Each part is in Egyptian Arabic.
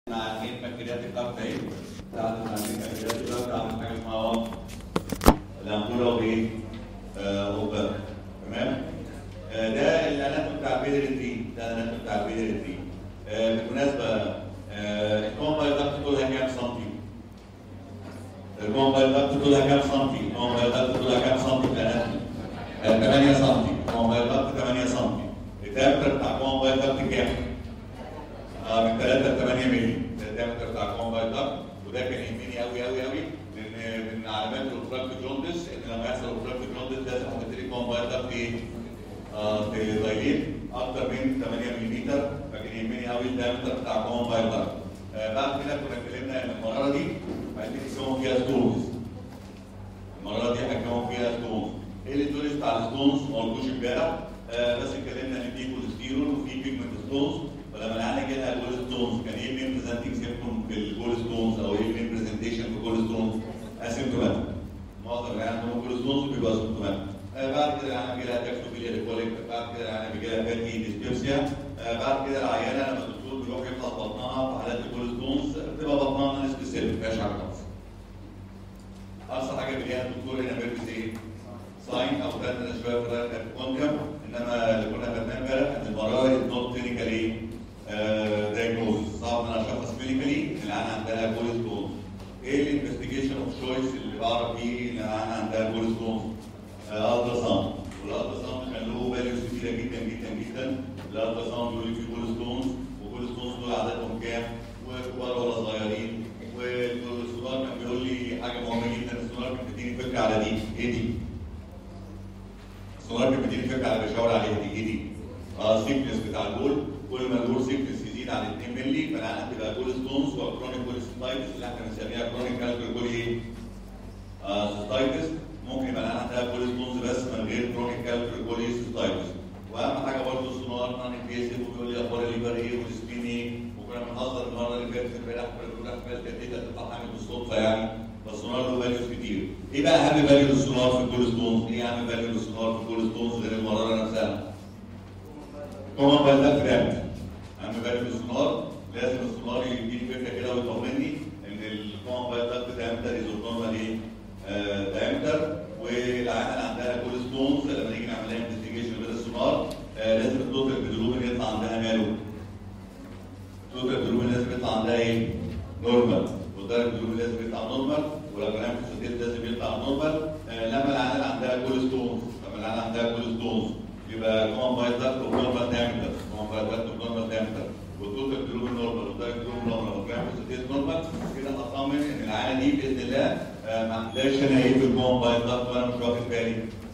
مع اثنين بكتيريات الضغط اهي تعالوا مع اثنين بكتيريات الضغط عامل حاجه اسمها وقت الامبولا وايه؟ آه وبر تمام؟ آه ده الاناتوم بتاع البيدري ده الاناتوم بتاع البيدري آه بالمناسبه آه الكومبايل ضغط طولها كام سنتي؟ الكومبايل ضغط طولها كام سنتي؟ الكومبايل ضغط طولها كام سنتي في الاناتوم؟ 8 سم الكومبايل ضغط 8 سم الدايمتر بتاع الكومبايل ضغط كام؟ آه من 3 ل 8 مللي ده الدايمتر بتاع الكومبايل ضغط وده كان يهمني قوي قوي قوي لان من علامات الاوبراكت جوندس ان لما يحصل اوبراكت جوندس لازم هتبتدي الكومبايل ضغط ايه؟ آه تضيق اكتر من 8 ملم فكان يهمني قوي الدايمتر بتاع الكومبايل ضغط آه بعد كده كنا اتكلمنا ان المراره دي هتكون فيها ستونز المره دي هنكون فيها ستونز ايه الستوريز بتاع الستونز ما قلتوش امبارح آه بس اتكلمنا ان في كوليسترول وفي بيجمنت ستونز ولما العيال جالها جول ستونز كان ايه المين بريزنتنج سيمبتوم في الجول ستونز او ايه المين بريزنتيشن في الجول ستونز؟ اسيمتوماتيك معظم العيال عندهم جول ستونز بيبقى اسيمتوماتيك آه بعد كده العيال بيجي لها تاكسوفيليا ريكوليك بعد كده العيال بيجي لها فاتي ديسبيبسيا آه بعد كده العيانه لما الدكتور بيروح يفحص بطنها في حالات الجول ستونز بتبقى بطنها نون سبيسيفيك ما فيهاش حاجه خالص اقصى حاجه بيلاقيها الدكتور هنا بيلبس ايه؟ ساين او ثلاث شويه في الكونكم انما اللي كنا خدناه امبارح ان المراره نوت كلينيكالي دايجنوز صعب ان انا اشخص كلينيكالي ان العيان عندها جول ستونز ايه الانفستيجيشن اوف تشويس اللي بعرف بيه ان العيان عندها جول ستونز؟ الترا ساوند والالترا ساوند كان له فاليوز كتيره جدا جدا جدا الالترا ساوند بيقول لي في جول ستونز وجول ستونز دول عددهم كام؟ وكبار ولا صغيرين والسونار كان بيقول لي حاجه مهمه جدا السونار كان بيديني فكره على دي ايه دي؟ السونار كان بيديني فكره على بيشاور عليها دي ايه دي؟ اه السيكنس بتاع الجول كل ما الجول سيكنس يزيد عن 2 مللي فالعيان هتبقى جول ستونز وكرونيك جول ستايتس اللي احنا بنسميها كرونيك كالكول جول ايه؟ آه ستايتس ممكن يبقى العيان عندها جول ستونز بس من غير كرونيك كالكول جول ستايتس واهم حاجه برضه السونار نون انفيسيف وبيقول لي اخبار الليفر ايه والسبين ايه وكنا بنهزر المره اللي فاتت امبارح كنا بنقول احمد كانت تطلع حاجه بالصدفه يعني فالسونار له فاليوز كتير. ايه بقى اهم فاليو للسونار في الكول ستونز؟ ايه اهم فاليو للسونار في الكول ستونز غير المراره نفسها؟ كومن بالدات رامت. اهم فاليو للسونار لازم السونار يديني فكره كده ويطمني ان الكومن بالدات دايمتر از نورمال ايه؟ دايمتر والعيانه اللي عندها كول ستونز لما نيجي نعمل لها انفستيجيشن غير السونار آه لازم الدكتور بدروبين يطلع عندها ماله؟ الدكتور بدروبين لازم يطلع عندها ايه؟ نورمال والدرجه الدروبين لازم يطلع نورمال ولما نعمل فيسيتيت لازم يطلع نورمال آه لما العيانه عندها كول ستونز لما العيانه عندها كول ستونز يبقى كومن بايت داكت ونورمال دايمتر كومن بايت داكت ونورمال دايمتر والدكتور بدروبين نورمال والدرجه الدروبين نورمال ونعمل فيسيتيت نورمال كده هطمن ان العيانه دي باذن الله آه ما عندهاش هنا ايه في الكومن بايت داكت وانا مش واخد بالي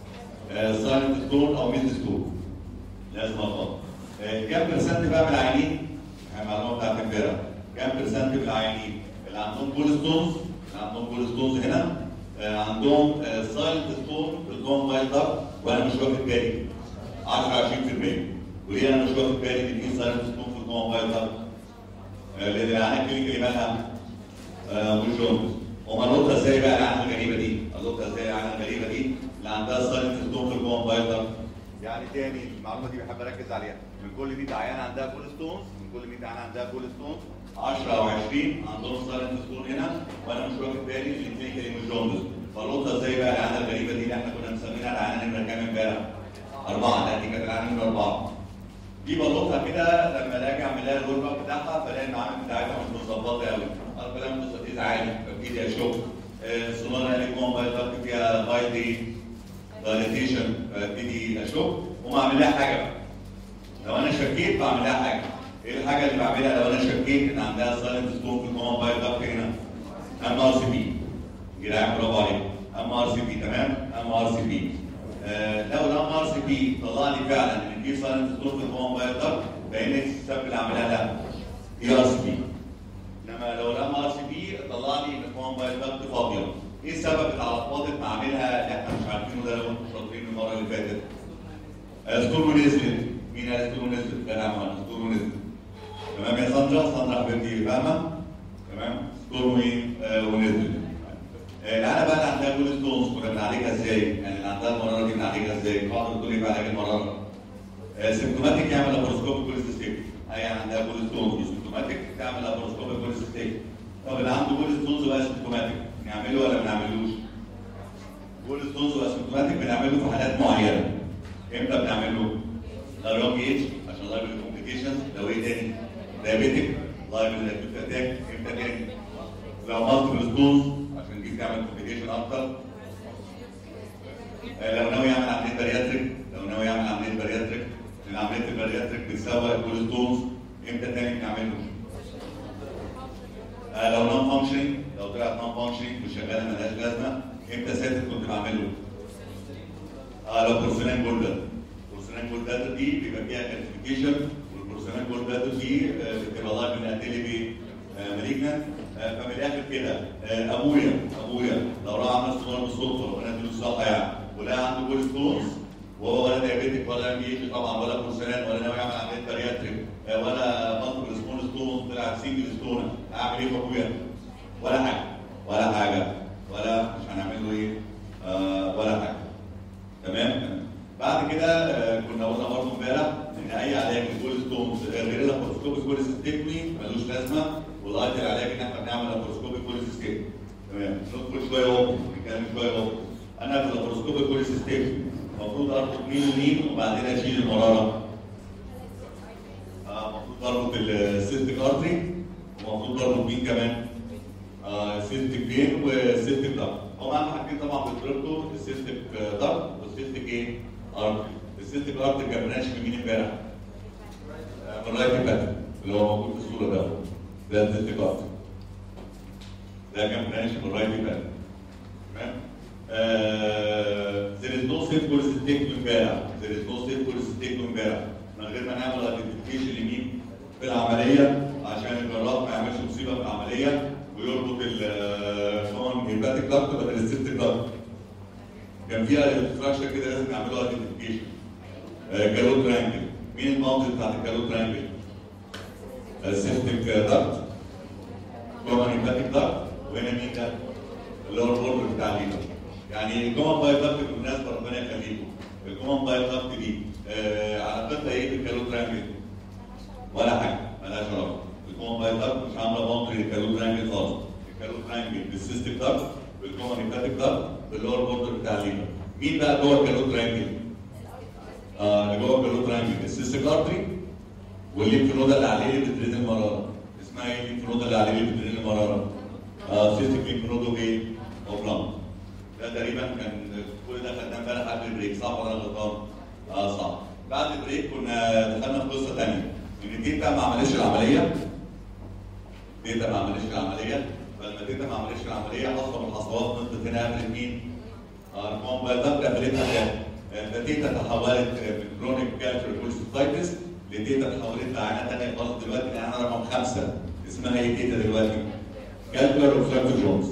سايلنت ستون او ميد ستون لازم اطلع كام برسنت بقى من العيانين المعلومه بتاعت امبارح كام برسنت من العيانين اللي عندهم كول ستونز اللي عندهم كول ستونز هنا آه عندهم آه سايلنت ستون في الكوم بايل داكت وانا مش واخد بالي 10 20% وليه انا مش واخد بالي ان في سايلنت ستون في الكوم بايل داكت؟ آه لان العيان كلينيكالي مالها مش جوندس امال نقطه ازاي بقى العيان الغريبه دي؟ نقطه ازاي العيان الغريبه دي اللي عندها سايلنت ستون في الكوم بايل داكت؟ يعني تاني المعلومه دي بحب اركز عليها من كل 100 عيان عندها كول ستونز من كل 100 عيان عندها كول ستونز 10 او 20 عندهم سايلنت ستون هنا وانا مش واخد بالي ان الكلينيكالي مش جوندس فالنقطه ازاي بقى العيانه الغريبه دي اللي احنا كنا مسمينها العيانه نمره كام امبارح؟ اربعه لا دي كانت العيانه نمره اربعه دي بلقطها كده لما اجي اعمل لها الغرفه بتاعها فلاقي المعامل بتاعتها مش متظبطه قوي الكلام مستطيل عالي فابتدي اشك السونار قال لي موبايل فيها هاي دايليتيشن فابتدي اشك وما اعمل لها حاجه بقى لو انا شكيت بعمل لها حاجه ايه الحاجه اللي بعملها لو انا شكيت ان عندها سايلنت ستون في الكومن بايل داكت هنا ام ار سي بي جدعان برافو عليك ام ار سي بي تمام ام ار سي بي لو الام ار سي بي طلع لي فعلا ان في سايلنت ستون في الكومن بايل داكت فان السبب اللي عاملها لها اي ار سي بي انما لو الام ار سي بي طلع لي ان الكومن بايل داكت فاضيه ايه السبب اللي على بعملها اللي احنا مش عارفينه ده لو انتم شاطرين المره اللي فاتت ستور ونزلت مين قال ستور ونزلت؟ لا نعم ستور ونزلت تمام يا ساندرا ساندرا حبيبتي فاهمه؟ تمام ستور ونزلت العيله بقى اللي عندها جول ستونز كنا بنعالجها ازاي؟ يعني اللي عندها المراره دي بنعالجها ازاي؟ قاعده بتقول لي بعالج المراره سيمتوماتيك يعمل لابروسكوب كوليستيك عيان عندها جول ستونز سيمتوماتيك تعمل لاباروسكوبيك كوليستيك طب اللي عنده جول ستونز بقى سيمتوماتيك نعمله ولا ما نعملوش؟ جول ستونز واسيمتوماتيك بنعمله في حالات معينه امتى بنعمله؟ لو يونج ايج عشان لايبل كومبليكيشنز لو ايه تاني؟ دايابيتك لايبل اكيوت اتاك امتى تاني؟ لو مالتيبل ستونز عشان دي تعمل كومبليكيشن اكتر آه، لو ناوي يعمل عمليه بارياتريك لو ناوي يعمل عمليه بارياتريك لان عمليه البارياتريك بتسوى الكول ستونز امتى تاني بنعمله؟ آه، لو نون فانكشنينج لو طلعت نون فانكشنينج مش شغاله ملهاش لازمه امتى ساتر كنت بعمله؟ اه لو بورسلان جولدر بورسلان جولدر دي بيبقى فيها كالسيفيكيشن والبورسلان جولدر دي آه، بتبقى لايف من اتيلي مالجنت فمن الاخر كده آه، ابويا ابويا لو راح عمل استمرار بالصدفه ربنا يديله الصحه يعني ولا عنده جول ستونز وهو ولا دايابيتك ولا ام طبعا ولا بورسلان ولا ناوي يعمل عمليه بارياتريك آه، ولا مالتيبل سمول ستونز طلعت سنجل ستون اعمل ايه في ابويا؟ ولا حاجه ولا حاجه ولا مش هنعمل له ايه؟ آه ولا حاجه تمام بعد كده آه، كنا قلنا برضه امبارح ان اي علاج للجول ستونز غير اللاباروسكوبيك كوليسيستيكمي ملوش لازمه ولغايه العلاج ان احنا بنعمل لاباروسكوبيك كوليسيستيكمي تمام ندخل شويه اهو نتكلم شويه اهو انا في اللاباروسكوبيك كوليسيستيكمي المفروض اربط مين ومين وبعدين اشيل المراره آه، المفروض اربط السيستيك ارتري ومفروض اربط مين كمان؟ آه، سيستيك فين وسيستيك دارت هم اهم حاجتين طبعا بيتربطوا السيستيك دارت والسيستيك ايه؟ ارتري السيستيك ارتري كان بناقش في مين امبارح؟ آه، من رايت باتر اللي هو موجود في الصوره ده ده السيستيك ارتري ده كان بناقش من رايت باتر تمام؟ Uh, there is no safe cholecystectomy امبارح there is no safe cholecystectomy امبارح من غير ما نعمل identification لمين في العمليه عشان الجراح ما يعملش مصيبه في العمليه ويربط الكون هيباتيك دكت بدل السيستيك دكت كان فيها ستراكشر كده لازم نعمله ايدنتيفيكيشن كالو ترانجل مين الماونت بتاعت الكالو ترانجل؟ السيستيك دكت كومن هيباتيك دكت وهنا مين ده؟ اللي هو البورد بتاع الليفر يعني الكومن باي دكت بالمناسبه ربنا يخليكم الكومن باي دكت دي آه علاقتها ايه بالكالو ترانجل؟ ولا حاجه مالهاش علاقه الكومن باي دكت مش عامله باونتري للكالو ترانجل خالص الكالو ترانجل بالسيستيك دكت بالكومن هيباتيك دكت باللور بوردر بتاع الليفر مين بقى جوه الكالو ترانجل؟ آه اللي جوه الكالو ترانجل السيستيك ارتري والليمف نود اللي عليه اللي بتدرين المراره اسمها ايه الليمف نود اللي عليه اللي بتدرين المراره؟ اه سيستيك ليمف نود اوف ايه؟ اوف لانج ده تقريبا كان كل ده خدناه امبارح قبل البريك صح ولا انا غلطان؟ اه صح بعد البريك كنا دخلنا في قصه ثانيه ان تيتا ما عملتش العمليه تيتا ما عملتش العمليه فلما تيتا ما عملتش العمليه حصل من الحصوات نزلت هنا قفلت مين؟ اه الكوم بايضات قفلتها تاني فتيتا تحولت من كرونيك كالتر كوليستايتس لتيتا تحولت لعينه ثانيه خالص دلوقتي العينه رقم خمسه اسمها ايه تيتا دلوقتي؟ كالتر اوبستراكتيف جونز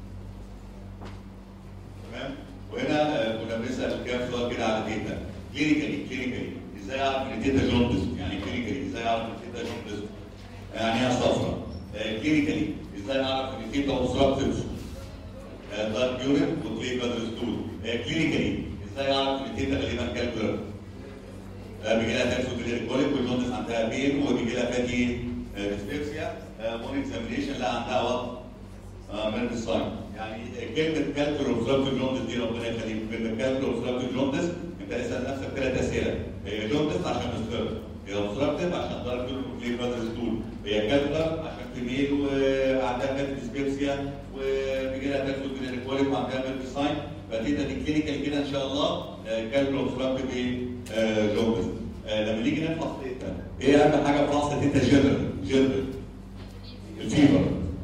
تمام؟ وهنا آه، كنا بنسال كام سؤال كده على تيتا كلينيكالي كلينيكالي ازاي اعرف ان تيتا جوندس يعني كلينيكالي ازاي اعرف ان تيتا جوندس يعني ايه صفرا كلينيكالي ازاي اعرف ان تيتا اوبستراكتيف دارك يورين وكلي كادر ستول كلينيكالي ازاي اعرف ان تيتا غالبا كالكولر بيجي لها تاكسو كوليك والجوندس عندها بين وبيجي لها فاتي ديسبيبسيا مون اكزامينيشن لا عندها وقت من الساين يعني كلمه كالكولر اوبستراكتيف جوندس دي ربنا يخليك كلمه كالكولر اوبستراكتيف جوندس انت اسال نفسك ثلاث اسئله هي جوندس عشان مستر هي اوبستراكتيف عشان دارك يورين وكلي كادر ستول هي كالكولر عشان تميل وعندها فاتي ديسبيبسيا وبيجي لها تاكسو كوليك وعندها من الساين فتيتا دي كلينيكال كده ان شاء الله كالكولر اوبستراكتيف ايه جوندس لما نيجي نفحص تيتا ايه اهم حاجه في فحص تيتا جنرال جنرال الفيبر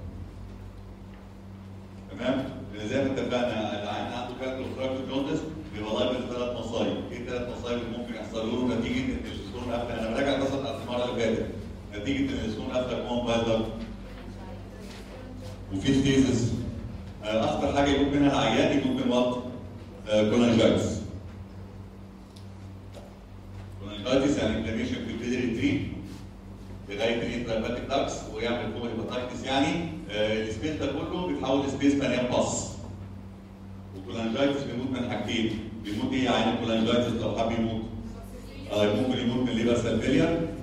تمام زي ما اتفقنا العين عنده كالكولر اوبستراكتيف جوندس بيبقى لايف ثلاث مصايب ايه ثلاث مصايب اللي ممكن يحصلوا له نتيجه ان السكون قافله انا براجع قصه بتاعت المره اللي فاتت نتيجه ان السكون قافله كمان بايظه وفي ستيزس اخطر حاجه يموت منها العيان يموت من وقت كولانجايتس كولانجايتس يعني انفلاميشن في البيدري تري لغايه الانتراباتيك داكس ويعمل فوق هيباتايتس يعني آه، السبيس ده كله بيتحول لسبيس مليان باص والكولانجايتس بيموت من حاجتين بيموت ايه عين الكولانجايتس لو حب يموت آه ممكن يموت من ليبر سيل فيلير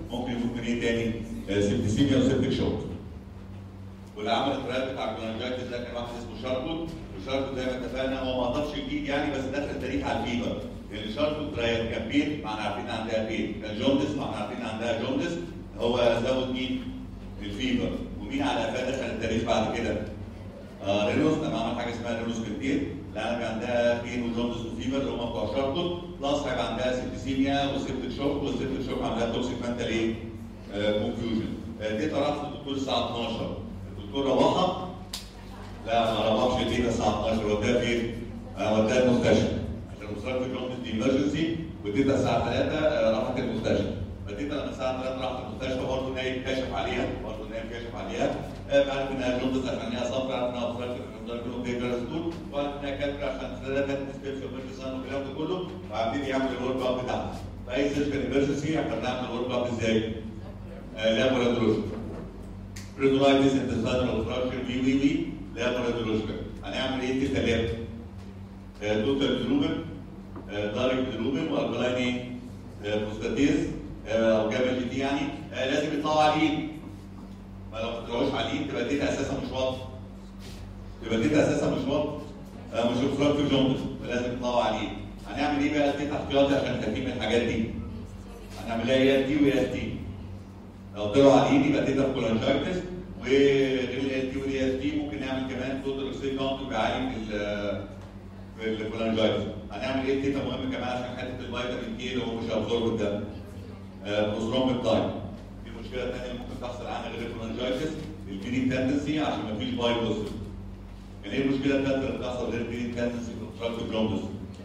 ممكن يكون من ايه تاني؟ آه، سيبتسيميا وسيبتك شوك واللي عمل الترايل بتاع الكولانجايتس ده كان واحد اسمه شاركوت وشاركوت زي ما اتفقنا هو ما اضافش جديد يعني بس دخل التاريخ على الفيفر لان شاركوت ترايل كان بين ما احنا عارفين عندها بين كان جوندس ما احنا عارفين عندها جوندس هو زود مين؟ الفيفر ومين على قفاه دخل التاريخ بعد كده؟ آه رينوس لما عمل حاجه اسمها رينوس كتير لان كان عندها بين وجوندس وفيفر اللي هم بتوع شاركوت بلس هيبقى عندها سيبتسيميا وسيبتك شوك والسيبتك شوك عندها توكسيك منتال ايه؟ كونفيوجن ديتا راحت للدكتور الساعه 12 الدكتور روحها لا ما روحش الديتا الساعه 12 وداها فين؟ آه، وداها المستشفى عشان مصرف الجوندس دي ايمرجنسي والديتا الساعه 3 راحت المستشفى فالديتا لما الساعه 3 راحت المستشفى برضه نايم كشف عليها برضه نايم كشف عليها آه، عارف انها جوندس عشان هي صفرا عارف انها مصرف الجوندس دي جرستول وعارف انها كاتره عشان ثلاثه ديسبيبسي وميرسان والكلام ده كله وهبتدي يعمل الورك اب بتاعها فاي سيرجن ايمرجنسي احنا بنعمل الورك اب ازاي؟ لابوراتوري بريزولايتس انتستانال اوبستراكشن وي وي وي لابوراتوري هنعمل ايه تيتا لاب توتال جلوبن دايركت جلوبن والكلاين ايه بوستاتيز او جبل جي دي يعني آه، لازم يطلعوا على اليد ما لو ما طلعوش على اليد تبقى الداتا اساسا مش واضحه تبقى الداتا اساسا مش واضحه آه، مش اوبستراكتيف جوندس فلازم يطلعوا على اليد هنعمل ايه بقى الداتا احتياطي عشان خايفين من الحاجات دي هنعملها يا دي ويا دي لو طلعوا على الايد يبقى تيتا كولانجايتس وغير ال دي والاس دي ممكن نعمل كمان توتال اوكسيد كاونت بيبقى عالي في ال في الكولانجايتس هنعمل ايه تيتا مهم كمان عشان حته الفيتامين كي اللي هو مش هيبزورب الدم بروستروم تايم في مشكله ثانيه اللي ممكن تحصل عنها غير الكولانجايتس البيني تندنسي عشان ما فيش بايبوس يعني ايه المشكله الثالثه اللي بتحصل غير البيني تندنسي في التراكتيف جوندس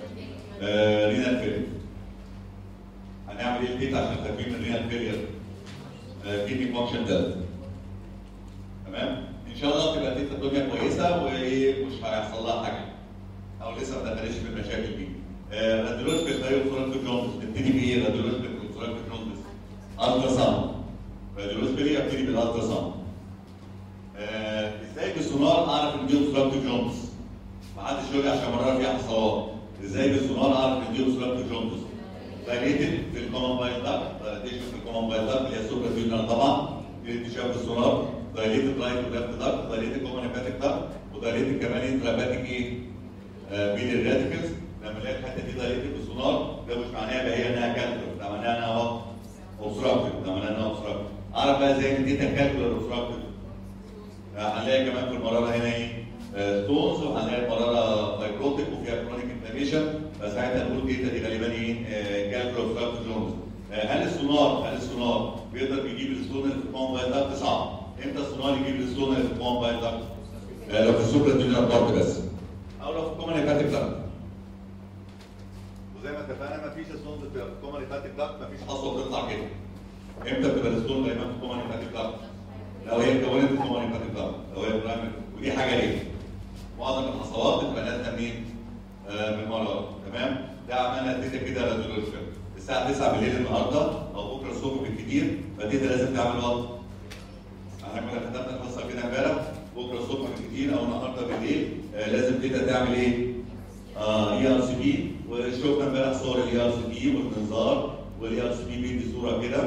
رينال فيلير هنعمل ايه تيتا عشان خايفين من رينال فيلير كيدني فانكشن تيست تمام ان شاء الله تبقى تيتا الدنيا كويسه ومش هيحصل لها حاجه او لسه ما دخلتش في المشاكل دي راديولوجيكال دايوفرانك جوندس نبتدي بايه راديولوجيكال دايوفرانك جوندس الترا ساوند راديولوجيكالي ابتدي بالالترا ساوند آه، ازاي بالسونار اعرف ان دي اوبستراكتيف جوندس ما حدش يقول لي عشان مرة فيها حصوات ازاي بالسونار اعرف ان دي اوبستراكتيف جوندس دايليتد في الكومن بايل داكت دايليتيشن في الكومن بايل داكت اللي هي السوبر فيوجن طبعا دي انتشار بالسونار دايليتد رايت وليفت داكت دايليتد كومن هيباتيك داكت ودايليتد كمان انتراباتيك ايه بين الراديكلز لما الاقي الحته دي دايليتد بالسونار ده مش معناها يبقى هي انها كالكولر ده معناها انها اوبستراكتيف ده معناها انها اوبستراكتيف اعرف بقى ازاي ان دي كالكولر اوبستراكتيف هنلاقي كمان في المراره هنا ايه ستونز وهنلاقي المراره فايبروتيك وفيها كرونيك انفلاميشن فساعتها نقول ديتا دي غالبا ايه كالكولر اوبستراكتيف جونز هل السونار هل السونار بيقدر يجيب الستون اللي في الكومن بايل داكت صعب امتى السونار يجيب الستون اللي في الكومن بايل داكت لو في السوبر دينر بارت بس او لو في الكومن هيباتيك داكت وزي ما اتفقنا مفيش ستون في الكومن هيباتيك داكت مفيش حصوه بتطلع كده امتى بتبقى الستون دايما في الكومن هيباتيك داكت لو هي اتكونت في الكومن هيباتيك داكت لو هي برايمري ودي حاجه ليه معظم الحصوات بتبقى نازله منين؟ آه من المرض تمام ده عملنا اديتها كده راديولوجيكال الساعه 9 بالليل النهارده او بكره الصبح بالكتير فديتا لازم تعمل وقت احنا كنا كتبنا الحصه كده امبارح بكره الصبح بالكتير او النهارده بالليل آه لازم ديتا تعمل ايه؟ اي ار سي بي وشفنا امبارح صور الاي ار سي بي والمنظار والاي ار سي بي بيدي صوره كده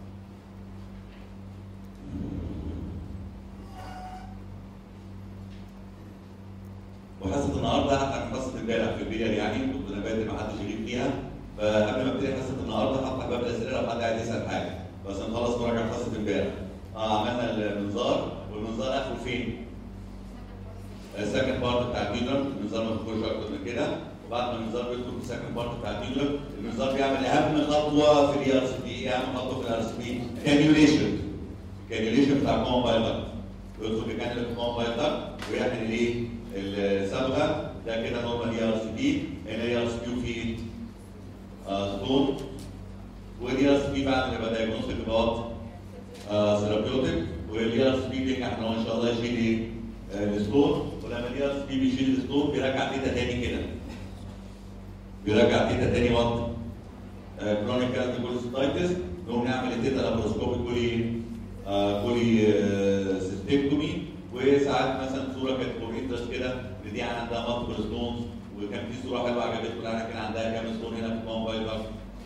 وحصه النهارده حتى كان حصه امبارح في البيئه يعني كنت انا بادئ ما حدش يغيب فيها فقبل ما ابتدي حصه النهارده هفتح باب الاسئله لو حد عايز يسال حاجه بس نخلص مراجعه حصه امبارح اه عملنا المنظار والمنظار اخره فين؟ السكند بارت بتاع البيدر المنظار ما بيخرجش اكتر من كده وبعد ما المنظار بيدخل في السكند بارت بتاع البيدر المنظار بيعمل اهم خطوه في الاي ار سي بي ايه اهم خطوه في الاي ار سي بي؟ كانيوليشن كانيوليشن بتاع الكومبايل داكت يدخل بكانيولا في الكومبايل داكت ويحمل الايه؟ الصبغه ده كده نورمال اي ار سي بي هنا اي ار سي بي وفي ستون والاي ار سي بي بعد ما يبقى دايجنوستيك يبقى ثيرابيوتيك والاي ار سي بي بينجح ان هو ان شاء الله يشيل ايه؟ الستون ولما الاي ار سي بي بيشيل الستون بيرجع تيتا تاني كده بيرجع تيتا تاني وقت كرونيك كوليستايتس نقوم نعمل التيتا لابروسكوبي كولي كولي سيستكتومي وساعات مثلا صوره كانت فور انترست كده ان دي عندها مالتيبل ستونز وكان في صوره حلوه عجبتكم انا كان عندها كام ستون هنا في الموبايل داكت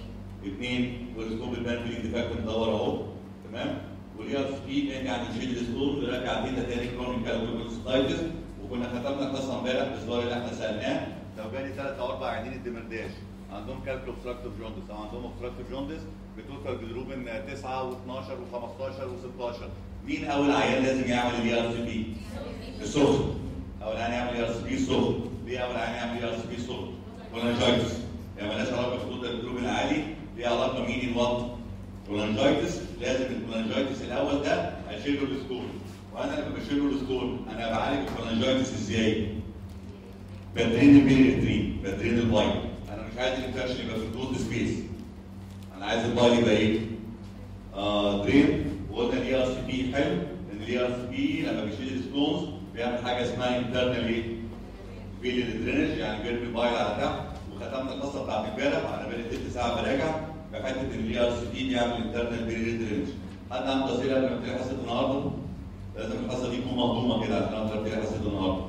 اثنين والسكوب البان في ديفكت مدور اهو تمام والاي ار سي يعني نشيل الستون ونرجع تيتا تاني كرونيك كالكولوسيتايتس وكنا ختمنا القصه امبارح بالسؤال اللي احنا سالناه لو جالي ثلاث او اربع عيانين الدمرداش عندهم كالكولو اوبستراكتيف جوندس او عندهم اوبستراكتيف جوندس بتوتال جلوبين 9 و12 و15 و16 مين اول عيان لازم يعمل الاي ار سي بي؟ السخن اول عيان يعمل اي ار سي بي السخن ليه اول عيان يعمل اي ار سي بي السخن؟ كولانجايتس يعني مالهاش علاقه بالتوتال جلوبين العالي ليها علاقه مين الوات كولانجايتس لازم الكولانجايتس الاول ده اشيل له السكول وانا لما بشيل له السكول انا بعالج الكولانجايتس ازاي؟ بدرين البيريترين بدرين البايل انا مش عايز الانفكشن يبقى في الكلوز سبيس انا عايز البايل يبقى ايه؟ آه درين وقلنا الاي ار سي بي حلو ان الاي ار سي بي لما بيشيل الستونز بيعمل حاجه اسمها انترنال ايه؟ فيلي درينج يعني بيرمي البايل على تحت وختمنا القصه بتاعت امبارح انا بقالي تلت ساعه براجع بحته ان الاي ار سي بي بيعمل انترنال فيلي درينج حد عنده اسئله قبل ما ابتدي حصه النهارده؟ لازم الحصه دي تكون مهضومه كده عشان اقدر ابتدي حصه النهارده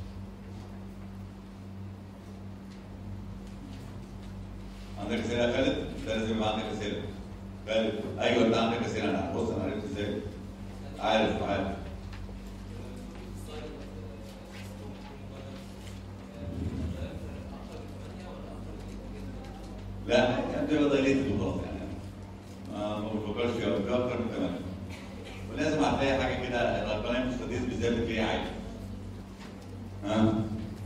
عندك اسئله يا خالد؟ لازم يبقى عندك اسئله. خالد ايوه انت عندك اسئله انا بص انا عرفت ازاي. عارف عارف. لا انت بقى ضيلت وخلاص يعني ما ما بفكرش فيها بفكر من تمام. ولازم هتلاقي حاجه كده الارقام المستديس بالذات بتلاقيها عاليه. ها؟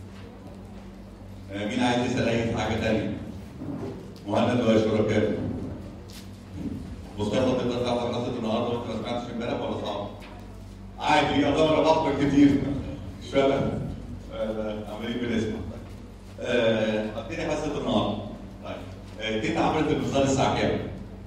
آه، مين عايز يسال اي حاجه ثانيه؟ مهند ولا شركاء مصطفى تقدر تعرف حصه النهارده وانت ما سمعتش امبارح ولا صعب؟ عادي يا ضمر بحضر كتير مش فاهم آه، عمالين بنسمع آه، ابتدي حصه النهارده طيب آه، تيتا عملت الانذار الساعه كام؟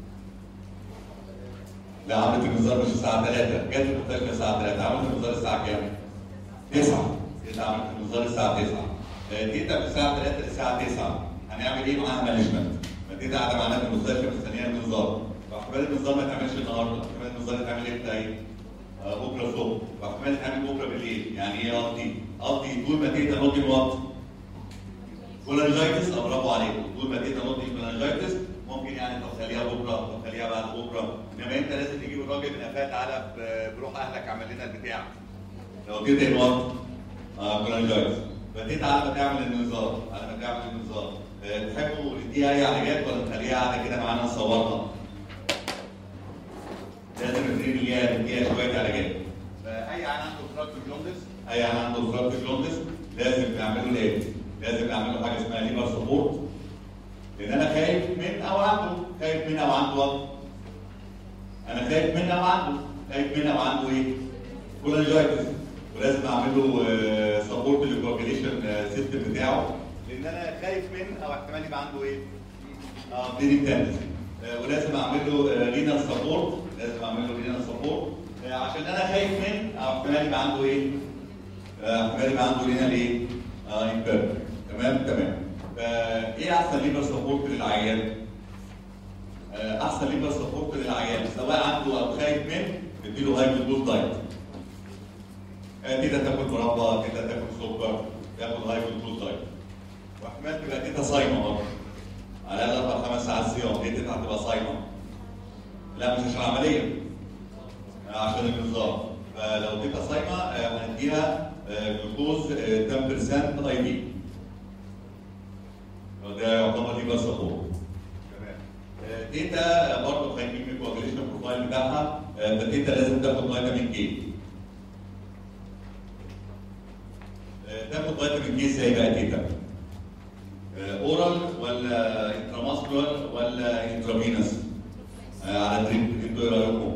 لا عملت الانذار مش الساعه 3 جت المستشفى الساعه 3 عملت الانذار الساعه كام؟ 9 تيتا عملت الانذار الساعه 9 آه، تيتا من الساعه 3 للساعه 9 هنعمل ايه معاها مانجمنت؟ فدي قاعده معانا في المستشفى مستنيه النظام واحتمال النظام ما يتعملش النهارده احتمال النظام يتعمل امتى ايه؟ آه، بكره الصبح واحتمال يتعمل بكره بالليل يعني ايه قصدي؟ قصدي طول ما تيتا نوتي وات كولانجايتس اه برافو عليكم طول ما تيتا نوتي كولانجايتس ممكن يعني تخليها بكره تخليها بعد بكره انما انت لازم تجيب الراجل من قفاه تعالى ب- بروح اهلك اعمل لنا البتاع لو تيتا وات اه كولانجايتس فتيتا على ما تعمل النظام على ما تعمل النظام آه، تحبوا نديها اي علاجات ولا نخليها قاعده كده معانا نصورها؟ لازم نبتدي نديها نديها شويه علاجات. فاي عيان عنده فراكتور جوندس اي عيان عنده فراكتور جوندس لازم نعمل له ايه؟ لازم نعمل له حاجه اسمها ليفر سبورت لان انا خايف من او عنده خايف من او عنده وقت. انا خايف من او عنده خايف من او عنده ايه؟ كولانجايتس ولازم اعمل له سبورت للكوagulation سيستم بتاعه لان انا خايف من او احتمال يبقى عنده ايه؟ اه بليدنج تندنسي ولازم اعمل له رينال سبورت لازم اعمل له رينال سبورت عشان انا خايف من او احتمال يبقى عنده ايه؟ آه، احتمال يبقى عنده رينال ايه؟ اه امبيرمنت تمام تمام فايه احسن ليفر سبورت للعيان؟ آه، احسن ليفر سبورت للعيان سواء عنده او خايف من نديله هاي جلوكوز دايت آه، تيتا تاكل مربى تيتا تاكل سكر تاكل هاي جلوكوز دايت واحتمال تبقى تيتا صايمه برضه على الاقل اربع خمس ساعات صيام ليه تيتا هتبقى صايمه؟ لا مش عشان عمليه آه، عشان النظام فلو تيتا صايمه آه، هنديها آه، جلوكوز آه، 10% اي بي ده يعتبر ليفر سبورت تمام آه، تيتا برضه خايفين من الكواجيليشن بروفايل بتاعها آه، فتيتا لازم تاخد فيتامين كي آه، تاخد فيتامين كي ازاي بقى تيتا؟ آه، اورال ولا انتراماسكولار ولا انترافينوس؟ آه، على دريب انتوا ايه رايكم؟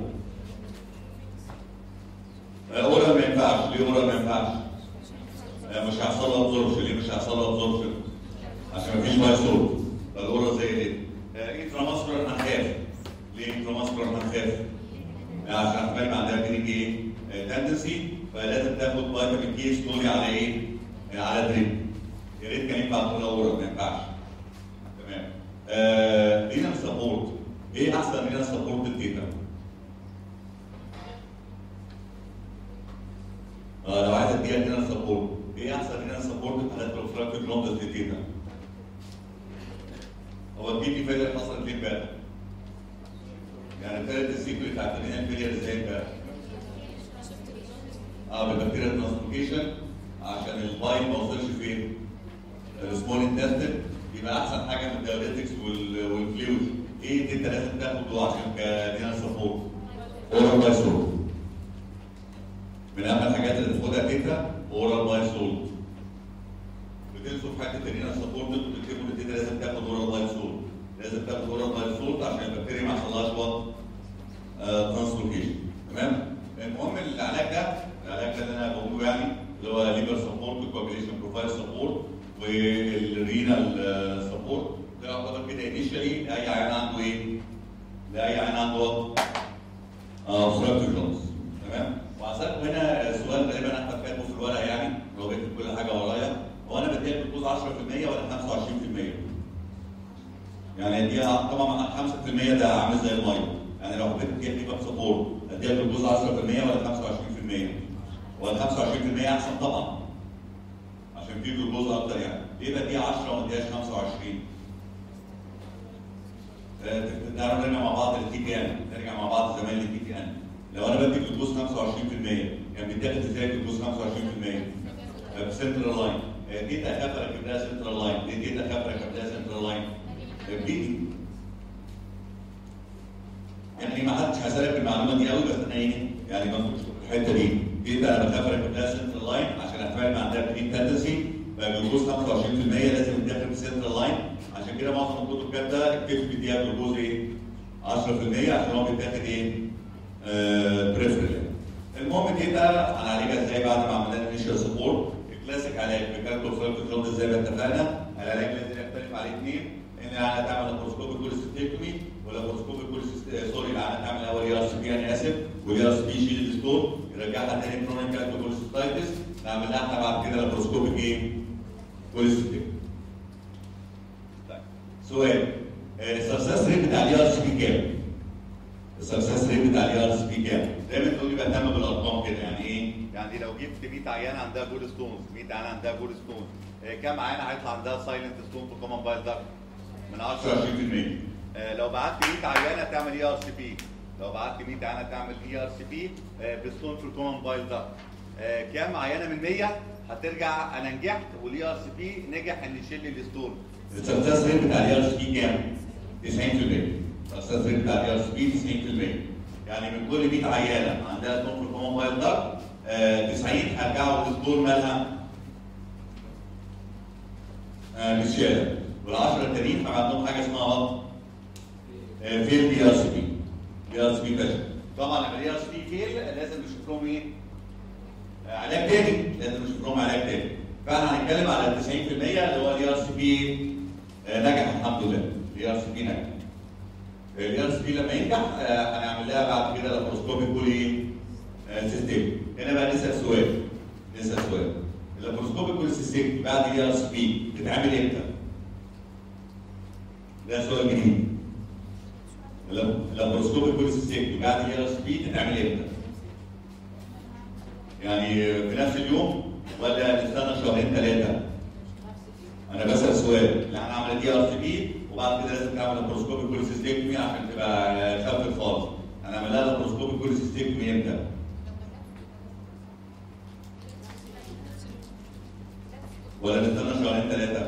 آه، اورال ما ينفعش ليه اورال ما ينفعش؟ آه، مش هيحصل له ابزوربشن ليه مش هيحصل له ابزوربشن؟ عشان مفيش مايسور فالاورال زي دي آه، انتراماسكولار هنخاف ليه انتراماسكولار هنخاف؟ آه، عشان احتمال يبقى عندها بينيك ايه؟ تندنسي فلازم تاخد فيتامين كي ستوري على ايه؟ آه، على دريب يا ريت كان ينفع تقول اورال ما ينفعش تمام آه رينال سبورت ايه احسن رينال سبورت للتيتا؟ آه لو عايز اديها رينال سبورت ايه احسن رينال سبورت في حالات بروفلاكتيك جوندس للتيتا؟ هو تجيب لي فايده اللي حصلت ليه امبارح ابتدت السيكول بتاعت الرينال فيلير ازاي بقى؟ اه ببكتيريا ترانسلوكيشن عشان البايب ما وصلش فين؟ السمول انتستين يبقى احسن حاجه من الدايوريتكس والفلويد ايه دي انت لازم تاخده عشان كدينا سبورت اورال بايسول من اهم الحاجات اللي تاخدها تيتا اورال بايسول بتنسوا في حته الدينا سبورت انتوا بتكتبوا ان التيتا لازم تاخد اورال بايسول لازم تاخد اورال بايسول عشان البكتيريا ما يحصلهاش وات ترانسلوكيشن تمام المهم العلاج ده العلاج ده اللي انا بقوله يعني اللي هو ليبر سبورت والكوagulation بروفايل سبورت والرينال سبورت ده يعتبر كده انيشالي لاي عيان عنده ايه؟ لاي عيان عنده اوبستراكتيف جونز تمام؟ وعساكم هنا سؤال غالبا احمد كاتبه في الورقه يعني لو بكتب كل حاجه ورايا هو انا بديها بالجوز 10% ولا 25%؟ يعني دي طبعا 5% ده عامل زي الميه يعني لو حبيت تديها ليبر سبورت اديها بالجوز 10% ولا 25%؟ ولا 25% احسن طبعا عشان في جلوكوز اكتر يعني ليه بدي 10 وما اديهاش 25 تعالوا نرجع مع بعض للتي تي ان نرجع مع بعض زمان للتي تي ان لو انا بدي جلوكوز 25% يعني بيتاخد ازاي جلوكوز 25% بسنترال لاين جيت اخاف اركب لها سنترال لاين ليه جيت اخاف اركب لها سنترال لاين بيجي يعني ما حدش حسب المعلومه دي قوي بس انا ايه يعني باخد الحته دي جيت انا بخاف اركب لها سنترال لاين عشان اتفاعل مع عندها برين تندسي بقى جلوكوز 25% لازم يتاخد بسنترال لاين عشان كده معظم الكتب كاتبه الكيف بيديها جلوكوز ايه 10% عشان هو بيتاخد ايه آه بريفرال المهم جيت هنعالجها ازاي بعد ما عملنا انيشال سبورت الكلاسيك علاج بكالكول فالكول زي ما اتفقنا العلاج لازم يختلف عليه اثنين ان العيانه تعمل لابروسكوبيك كوليستيكتومي ولابروسكوبيك كوليست سوري العيانه تعمل اول اي ار سي بي انا اسف والاي ار سي بي يشيل الستور يرجعها تاني كرونيك كالكوليستايتس نعمل لها احنا بعد كده لابروسكوبيك ايه؟ كوليستيكتومي طيب سؤال السكسس ريت بتاع الاي ار سي بي كام؟ السكسس ريت بتاع الاي ار سي بي كام؟ دايما تقول لي بهتم بالارقام كده يعني ايه؟ يعني لو جبت 100 عيانه عندها جول ستونز 100 عيانه عندها جول ستونز كام عيانه هيطلع عندها سايلنت ستون في كومن بايل داكت؟ من 10 ل 20% آه لو بعت 100 عيانه تعمل اي ار سي بي لو بعت 100 عيانه تعمل اي ار سي بي بستون في الكومن بايل داكت آه كام عيانه من 100 هترجع انا نجحت والاي ار سي بي نجح ان يشيل لي الستون السكسس ريت بتاع الاي ار سي بي كام؟ 90% السكسس ريت بتاع الاي ار سي بي 90% يعني من كل 100 عيانه عندها ستون في الكومن بايل داكت آه 90 هيرجعوا الستون مالها آه مش شايله والعشرة التانيين عندهم حاجه اسمها وات فيل بي ار سي بي بي ار سي بي فشل طبعا لما البي ار سي بي فيل لازم نشوف لهم ايه؟ آه علاج تاني لازم نشوف لهم علاج تاني فاحنا هنتكلم على ال 90% اللي هو البي ار سي بي نجح الحمد لله البي ار سي بي نجح البي ار سي بي لما ينجح آه هنعمل لها بعد كده لابروسكوبيك بولي سيستم هنا بقى نسال سؤال نسال سؤال اللابروسكوبيك بولي سيستم بعد البي ار سي بي بتتعمل امتى؟ ده سؤال جديد اللابروسكوبيك كوليسيستيك بعد الاي ار اس بي تتعمل امتى؟ يعني في نفس اليوم ولا نستنى شهرين ثلاثه؟ انا بسال سؤال اللي انا عملت دي ار سي بي وبعد كده لازم تعمل لابروسكوبيك كوليسيستيكتومي عشان تبقى خفت خالص انا اعمل لها لابروسكوبيك كوليسيستيكتومي امتى؟ ولا نستنى شهرين ثلاثه؟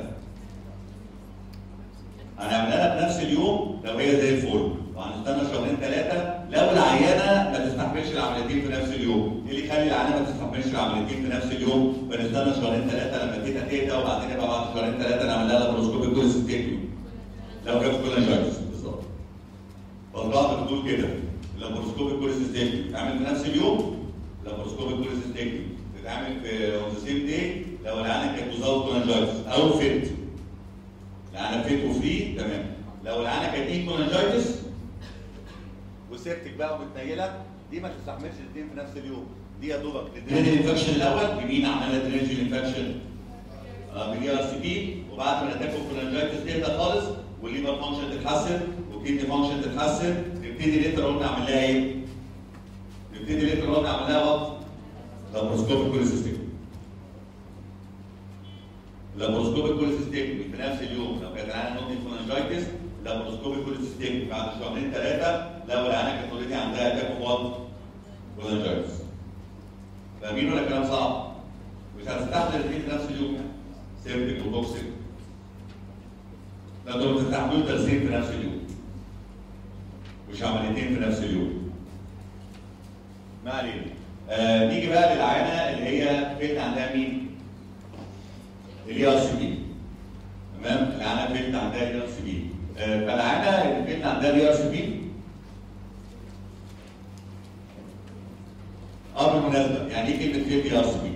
هنعملها لها بنفس اليوم لو هي زي الفل وهنستنى شهرين ثلاثه لو العيانه ما تستحملش العمليتين في نفس اليوم ايه اللي يخلي العيانه ما تستحملش العمليتين في نفس اليوم ونستنى شهرين ثلاثه لما تيتا تهدى وبعدين يبقى بعد شهرين ثلاثه نعمل لها لابروسكوبيك كوليستيكتومي لو كانت كولانجايتس بالظبط فالبعض بتقول كده اللابروسكوبيك كوليستيكتومي تتعمل في نفس اليوم لابروسكوبيك كوليستيكتومي تتعمل في اون ذا سيم داي لو العيانه كانت وزاوت كولانجايتس او فيت العيانه فيت وفري تمام لو العيانه كانت ايكولانجايتس وسيرتك بقى ومتنيله دي ما تستحملش الاثنين في نفس اليوم دي يا دوبك الدرينج انفكشن الاول يمين عملنا درينج انفكشن بدي ار سي بي وبعد ما نتاكل كولانجايتس تهدى خالص والليفر فانكشن تتحسن والكيدني فانكشن تتحسن نبتدي ليتر اون نعمل لها ايه؟ نبتدي ليتر اون نعمل لها وات؟ لابروسكوبيك كوليسيستيك لابروسكوبيك كوليسيستيك في نفس اليوم لو كانت عندنا نوتي كولانجايتس لابروسكوبي كوليستيك بعد شهرين ثلاثه لو العيانه كانت اوريدي عندها اتاك اوف كولانجايتس فاهمين ولا كلام صعب؟ مش هتستحمل الاثنين في نفس اليوم سيبتك وتوكسيك لا دول بتستحملوا ترسيم في نفس اليوم مش عمليتين في نفس اليوم ما علينا آه نيجي بقى للعينه اللي هي فين عندها مين؟ اللي ار سي بي تمام العينه فين عندها اللي ار سي بي فالعينه اللي فين عندها اللي ار سي بي اه بالمناسبه يعني ايه كلمه فين دي ار سي بي؟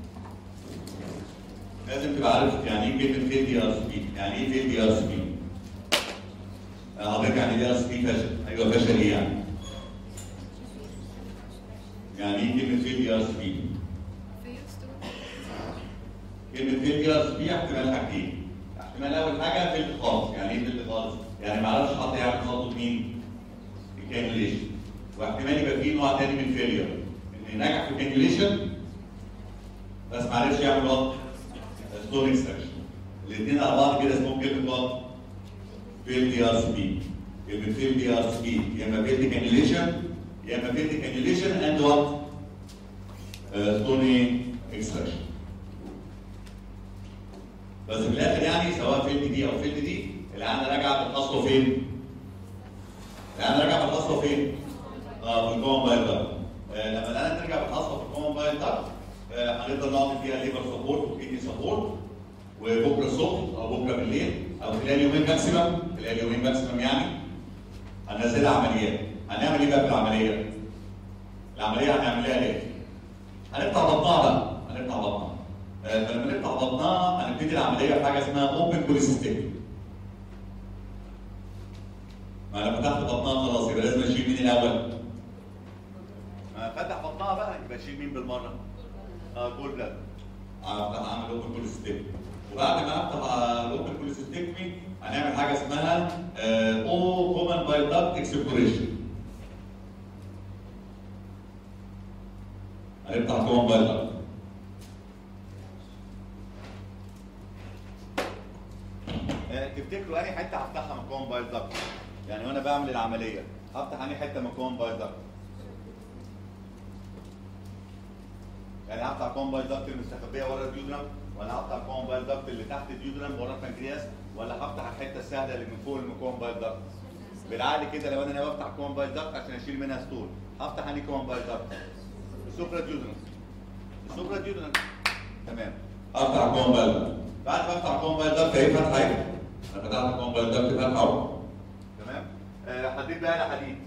لازم تبقى عارف يعني ايه كلمه فين دي ار سي بي؟ يعني ايه فين دي ار سي بي؟ حضرتك يعني دي ار سي بي فشل ايوه فشل ايه يعني؟ يعني ايه كلمه فين دي ار سي بي؟ كلمه فين دي ار سي بي احتمال حاجتين احتمال اول حاجه فيلد خالص يعني ايه فيلد خالص؟ يعني ما اعرفش حد يعمل خطوه مين؟ الكانيوليشن واحتمال يبقى فيه نوع تاني من الفيلير ان نجح في الكانيوليشن بس ما عرفش يعمل وات ستون اكستراكشن الاثنين على بعض كده اسمهم كلمه وات فيل دي ار سي بي كلمه فيل دي ار سي بي يا اما فيل كانيوليشن يا اما فيل كانيوليشن اند وات ستوني اكستراكشن بس في الاخر يعني سواء فيلد دي او فيلد دي العينه راجعه بتحصله فين؟ العينه راجعه بتحصله فين؟ اه في الكومن بايل دارت آه لما العينه ترجع بتحصل في الكومن بايل دارت آه هنقدر نعطي فيها ليفر سبورت وكيدني سبورت وبكره الصبح او بكره بالليل او خلال يومين ماكسيمم خلال يومين ماكسيمم يعني هننزلها عمليات هنعمل ايه بقى في العمليه؟ العمليه هنعملها ايه؟ هنفتح بطنها بقى هنفتح بطنها آه فلما نفتح بطنها هنبتدي العمليه بحاجه اسمها اوبن كوليسيستيك ما انا فتحت بطنها خلاص يبقى لازم اشيل مين الاول؟ ما فتح بطنها بقى يبقى اشيل مين بالمره؟ اه جول بلاد افتح اعمل اوبن كوليسيستيك وبعد ما افتح الاوبن كوليسيستيكمي هنعمل حاجه اسمها او كومن بايل داكت اكسبلوريشن هنفتح كومن بايل داكت تفتكروا انهي حته هفتحها من كومن بايل داكت؟ يعني وانا بعمل العمليه هفتح انهي حته من كومن بايل داكت؟ يعني هفتح كومن بايل داكت المستخبيه ورا الديودرام ولا هفتح كومن بايل داكت اللي تحت الديودرام ورا البنكرياس ولا هفتح الحته السهله اللي من فوق الكومن بايل داكت؟ بالعقل كده لو انا ناوي افتح كومن بايل داكت عشان اشيل منها ستول هفتح انهي كومن بايل داكت؟ السوبرا ديودرام السوبرا ديودرام تمام افتح كومن بايل داكت بعد ما افتح كومن بايل داكت ايه فتحه ايه؟ انا فتحت كومن بايل داكت فتحه اهو تمام آه حديد بقى على حديد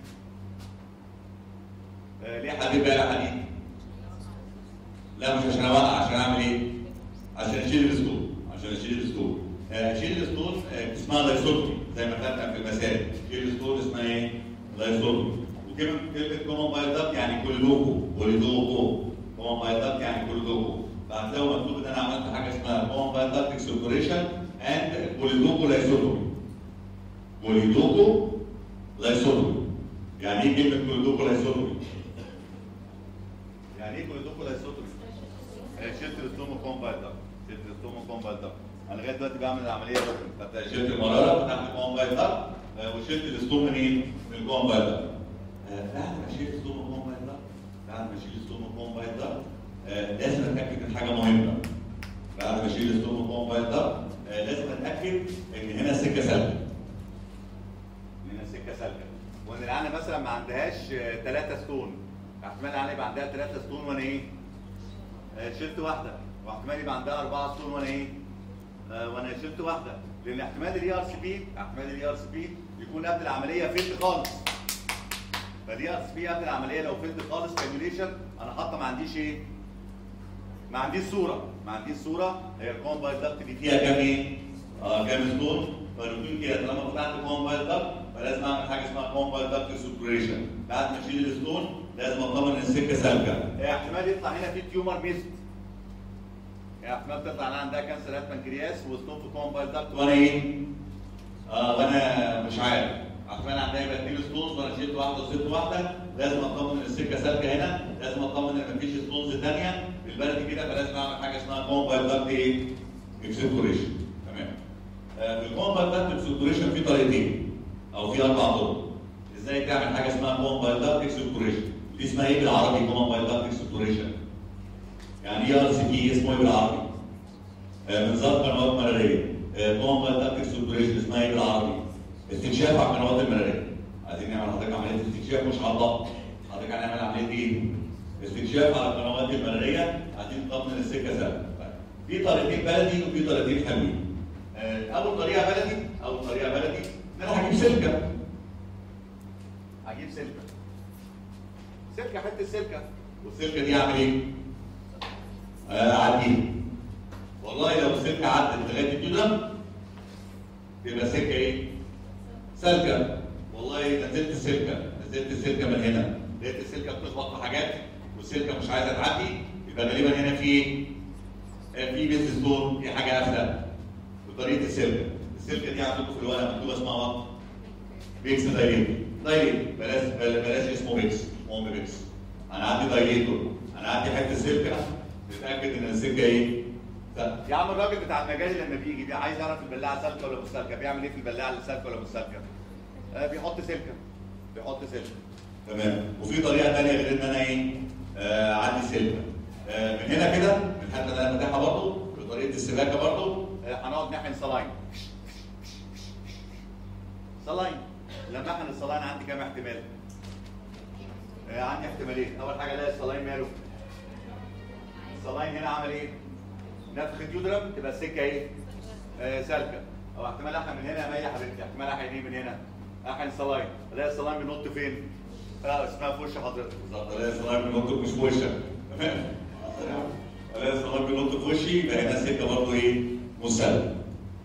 آه ليه حديد بقى على حديد؟ لا مش عشان اوقع عشان اعمل ايه؟ عشان اشيل الاسطول عشان اشيل الاسطول آه اشيل الاسطول آه اسمها لايسوتومي زي ما خدنا في المسائل اشيل الاسطول اسمها ايه؟ لايسوتومي وكلمه كلمه كومن بايل داكت يعني كوليدوكو كوليدوكو كومن بايل داكت يعني كوليدوكو فهتلاقوا مكتوب ان انا عملت حاجه اسمها كومن بايل داكت اكسبلوريشن اند كوليدوكو لايسوتومي كوليدوكو لايسوتومي يعني ايه كلمه كوليدوكو لايسوتومي؟ يعني ايه كوليدوكو لايسوتومي؟ شلت الاستوما كومبايل داكت شلت الاستوما كومبايل داكت انا لغايه دلوقتي بعمل العمليه بس شلت المراره فتحت الكومبايل داكت وشلت الاستوما منين؟ من الكومبايل داكت بعد ما اشيل الاستوما كومبايل داكت بعد ما اشيل الاستوما كومبايل داكت لازم اتاكد من حاجه مهمه بعد ما اشيل الاستوما كومبايل داكت لازم اتاكد ان هنا السكه سالكه هنا السكه سالكه وان العينه مثلا ما عندهاش ثلاثه ستون احتمال العينه يبقى عندها ثلاثه ستون وانا ايه؟ آه شلت واحده واحتمال يبقى عندها اربعه ستون وانا ايه؟ آه وانا شلت واحده لان احتمال الاي ار سي بي احتمال الاي ار سي بي يكون قبل العمليه فيلد خالص فالاي ار سي بي قبل العمليه لو فيلد خالص كانيوليشن انا حاطه ما عنديش ايه؟ ما عنديش صوره ما عنديش صوره هي الكومبايل داكت دي فيها كام ايه؟ اه كام ستون فالروتين كده طالما فتحت الكومبايل داكت فلازم اعمل حاجه اسمها كومبايل داكت سوبريشن بعد ما اشيل الستون لازم اطمن ان السكه سالكه احتمال يطلع هنا في تيومر ميست احتمال تطلع انا عندها كانسر هات بنكرياس وستون في كومبايل داكت وانا ايه؟ اه وانا مش عارف احتمال عندها يبقى اثنين ستونز وانا شلت واحده وسبت واحده لازم اطمن ان السكه سالكه هنا لازم اطمن ان مفيش ستونز ثانيه بالبلدي كده فلازم اعمل حاجه اسمها كومبايل داكت ايه؟ اكسبلوريشن تمام آه في الكومبايل داكت اكسبلوريشن في طريقتين او في اربع طرق ازاي تعمل حاجه اسمها كومن بايل داكت اكسبلوريشن دي اسمها ايه بالعربي كومن بايل داكت اكسبلوريشن يعني ايه ار سي بي اسمه ايه بالعربي آه، منظار قنوات مراريه كومن بايل داكت اكسبلوريشن اسمها ايه بالعربي استكشاف على القنوات المراريه عايزين نعمل حضرتك عمليه استكشاف مش على الضغط حضرتك هنعمل عمليه ايه؟ استكشاف على القنوات المراريه عايزين نطمن السكه سهله في طريقتين بلدي وفي طريقتين حلوين آه، اول طريقه بلدي اول طريقه بلدي ان انا هجيب سلكه هجيب سلكه سلكه حته سلكه والسلكه دي اعمل ايه؟ آه، اعديها والله لو السلكه عدت لغايه الجدران تبقى سلكه ايه؟ سلكه والله نزلت السلكه نزلت السلكه من هنا لقيت السلكه بتخبط في حاجات والسلكه مش عايزه تعدي يبقى غالبا هنا في ايه؟ آه، في بيس ستون في حاجه قافله بطريقه السلكه السلكه دي عندكم في الورقه مكتوبه اسمها وات بيكس دايليتور دايليتور بلاش بلاش اسمه بيكس اسمه بيكس انا عندي دايليتور انا عندي حته سلكه نتاكد ان السلكه ايه؟ سلكة. يا عم الراجل بتاع المجال لما بيجي بي عايز يعرف البلاعه سالكه ولا مش سالكه بيعمل ايه في البلاعه اللي سالكه ولا مش سالكه؟ آه بيحط سلكه بيحط سلكه تمام وفي طريقه ثانيه غير ان انا ايه؟ آه عندي سلكه آه من هنا كده من الحته اللي انا فاتحها برضه بطريقه السباكه برضه آه هنقعد نحن صلاين صلاين لما احن الصلاين عندي كام احتمال؟ آه عندي احتمالين اول حاجه الاقي الصلاين ماله؟ الصلاين هنا عمل ايه؟ نفخ يودرم تبقى السكه ايه؟ آه سالكه او احتمال احن من هنا يا حبيبتي احتمال احن ايه من هنا؟ احن صلاين الاقي الصلاين بينط فين؟ اه اسمها في وش حضرتك بالظبط الاقي الصلاين بينط مش في وشك تمام الاقي الصلاين بينط في وشي يبقى هنا السكه برضه ايه؟ مسلم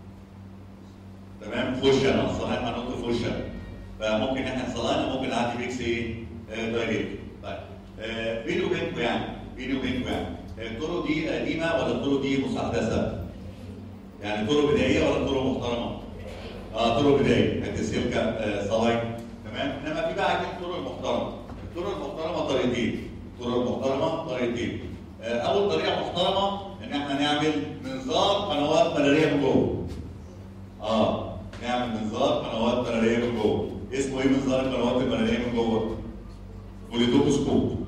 تمام في وشي انا الصلاين هنط في وشك فممكن احنا صلاين ممكن اعدي بيكس ايه؟ آه دايركت طيب آه بيني وبينكم يعني بيني وبينكم يعني الطرق دي قديمه ولا الطرق دي مستحدثه؟ يعني طرق بدائيه ولا طرق محترمه؟ اه طرق بدائيه حته سلكه آه صلاين تمام انما في بقى عندنا الطرق المحترمه الطرق المحترمه طريقتين الطرق المحترمه طريقتين آه اول طريقه محترمه ان احنا نعمل منظار قنوات مراريه من جوه اه نعمل منظار قنوات مراريه من جوه اسمه ايه منظار القنوات المراريه من جوه؟ بوليتوكوسكوب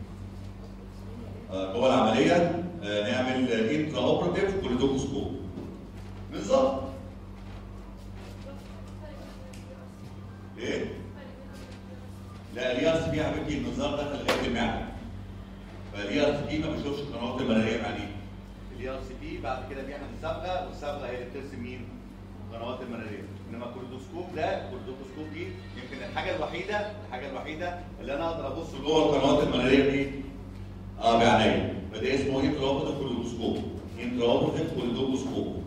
آه، جوه العمليه آه، نعمل انترا اوبراتيف كوليدوكوسكوب بالظبط ايه؟ لا الري ار سي بي يا حبيبتي المنظار دخل لغايه المعده فالري ار سي بي ما بيشوفش القنوات المراريه بعدين الري ار سي بي بعد كده بيعمل صبغه والصبغه هي اللي بترسم مين؟ القنوات المراريه انما الكوليدوسكوب ده الكوليدوسكوب دي يمكن الحاجه الوحيده الحاجه الوحيده اللي انا اقدر ابص جوه القنوات المراريه دي اه بعينيا فده اسمه انتراوبتيف كوليدوسكوب انتراوبتيف كوليدوسكوب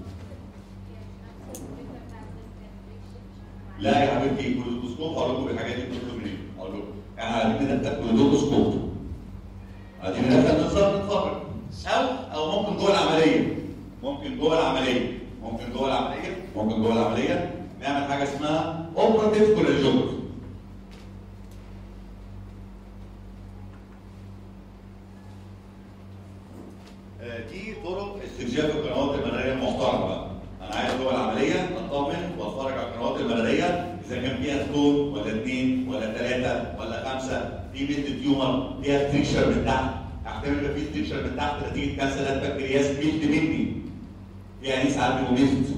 لا يا حبيبتي كوليدوسكوب هقول لكم الحاجات دي بتطلب منين هقول لكم احنا عايزين ندخل كوليدوسكوب عايزين ندخل نظام نتفرج او او ممكن جوه العمليه ممكن جوه العمليه ممكن جوه العمليه ممكن جوه العمليه نعمل حاجه اسمها اوبراتيف كوليجوجرافي آه، دي طرق استكشاف القنوات المراريه المحترمه بقى. انا عايز جوه العمليه اطمن واتفرج على القنوات المراريه اذا كان فيها ستون ولا اثنين ولا ثلاثه ولا خمسه في بنت تيومر فيها ستريكشر من تحت احتمال يبقى في ستريكشر من تحت نتيجه كانسرات بكتيرياس ملت مني فيها ناس عندي وميست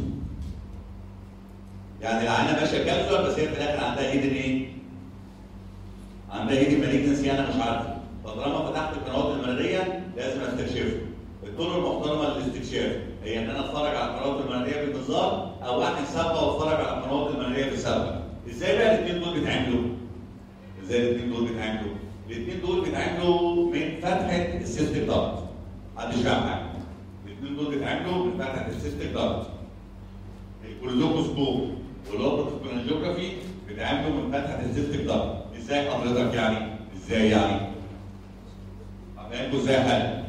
يعني العينه ماشيه كانسر بس هي في الاخر عندها هيدن ايه؟ عندها هيدن مالجنسي انا مش عارفه فطالما فتحت القنوات المراريه لازم استكشفها الطرق المحترمه للاستكشاف هي ان انا اتفرج على القنوات المراريه بالنظام او احد سابقه واتفرج على القنوات المراريه بسابقه ازاي بقى الاثنين دول بيتعملوا؟ ازاي الاثنين دول بيتعملوا؟ الاثنين دول بيتعملوا من فتحه السيستم دارت محدش فاهم حاجه الاثنين دول بيتعملوا من فتحه السيستم دارت الكولوكوسكوب والاوبرتوكولوجيوجرافي بيتعملوا من فتحه السيستم دارت ازاي حضرتك يعني؟ ازاي يعني؟ هنعملوا ازاي حاجه؟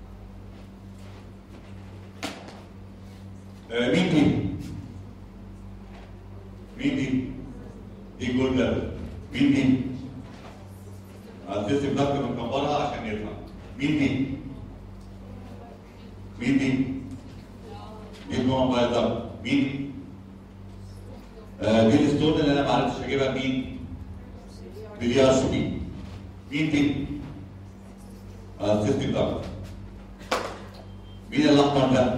آه، مين دي؟ مين دي؟ دي جول ليفل مين دي؟ السيستم ضغط بنكبرها عشان يطلع مين دي؟ مين دي؟ دي جوه موبايل ضغط مين؟ آه، دي الستون اللي انا ما عرفتش اجيبها مين؟ باليي ار سي بي مين دي؟ اه سيستم دكت مين الاحمر ده؟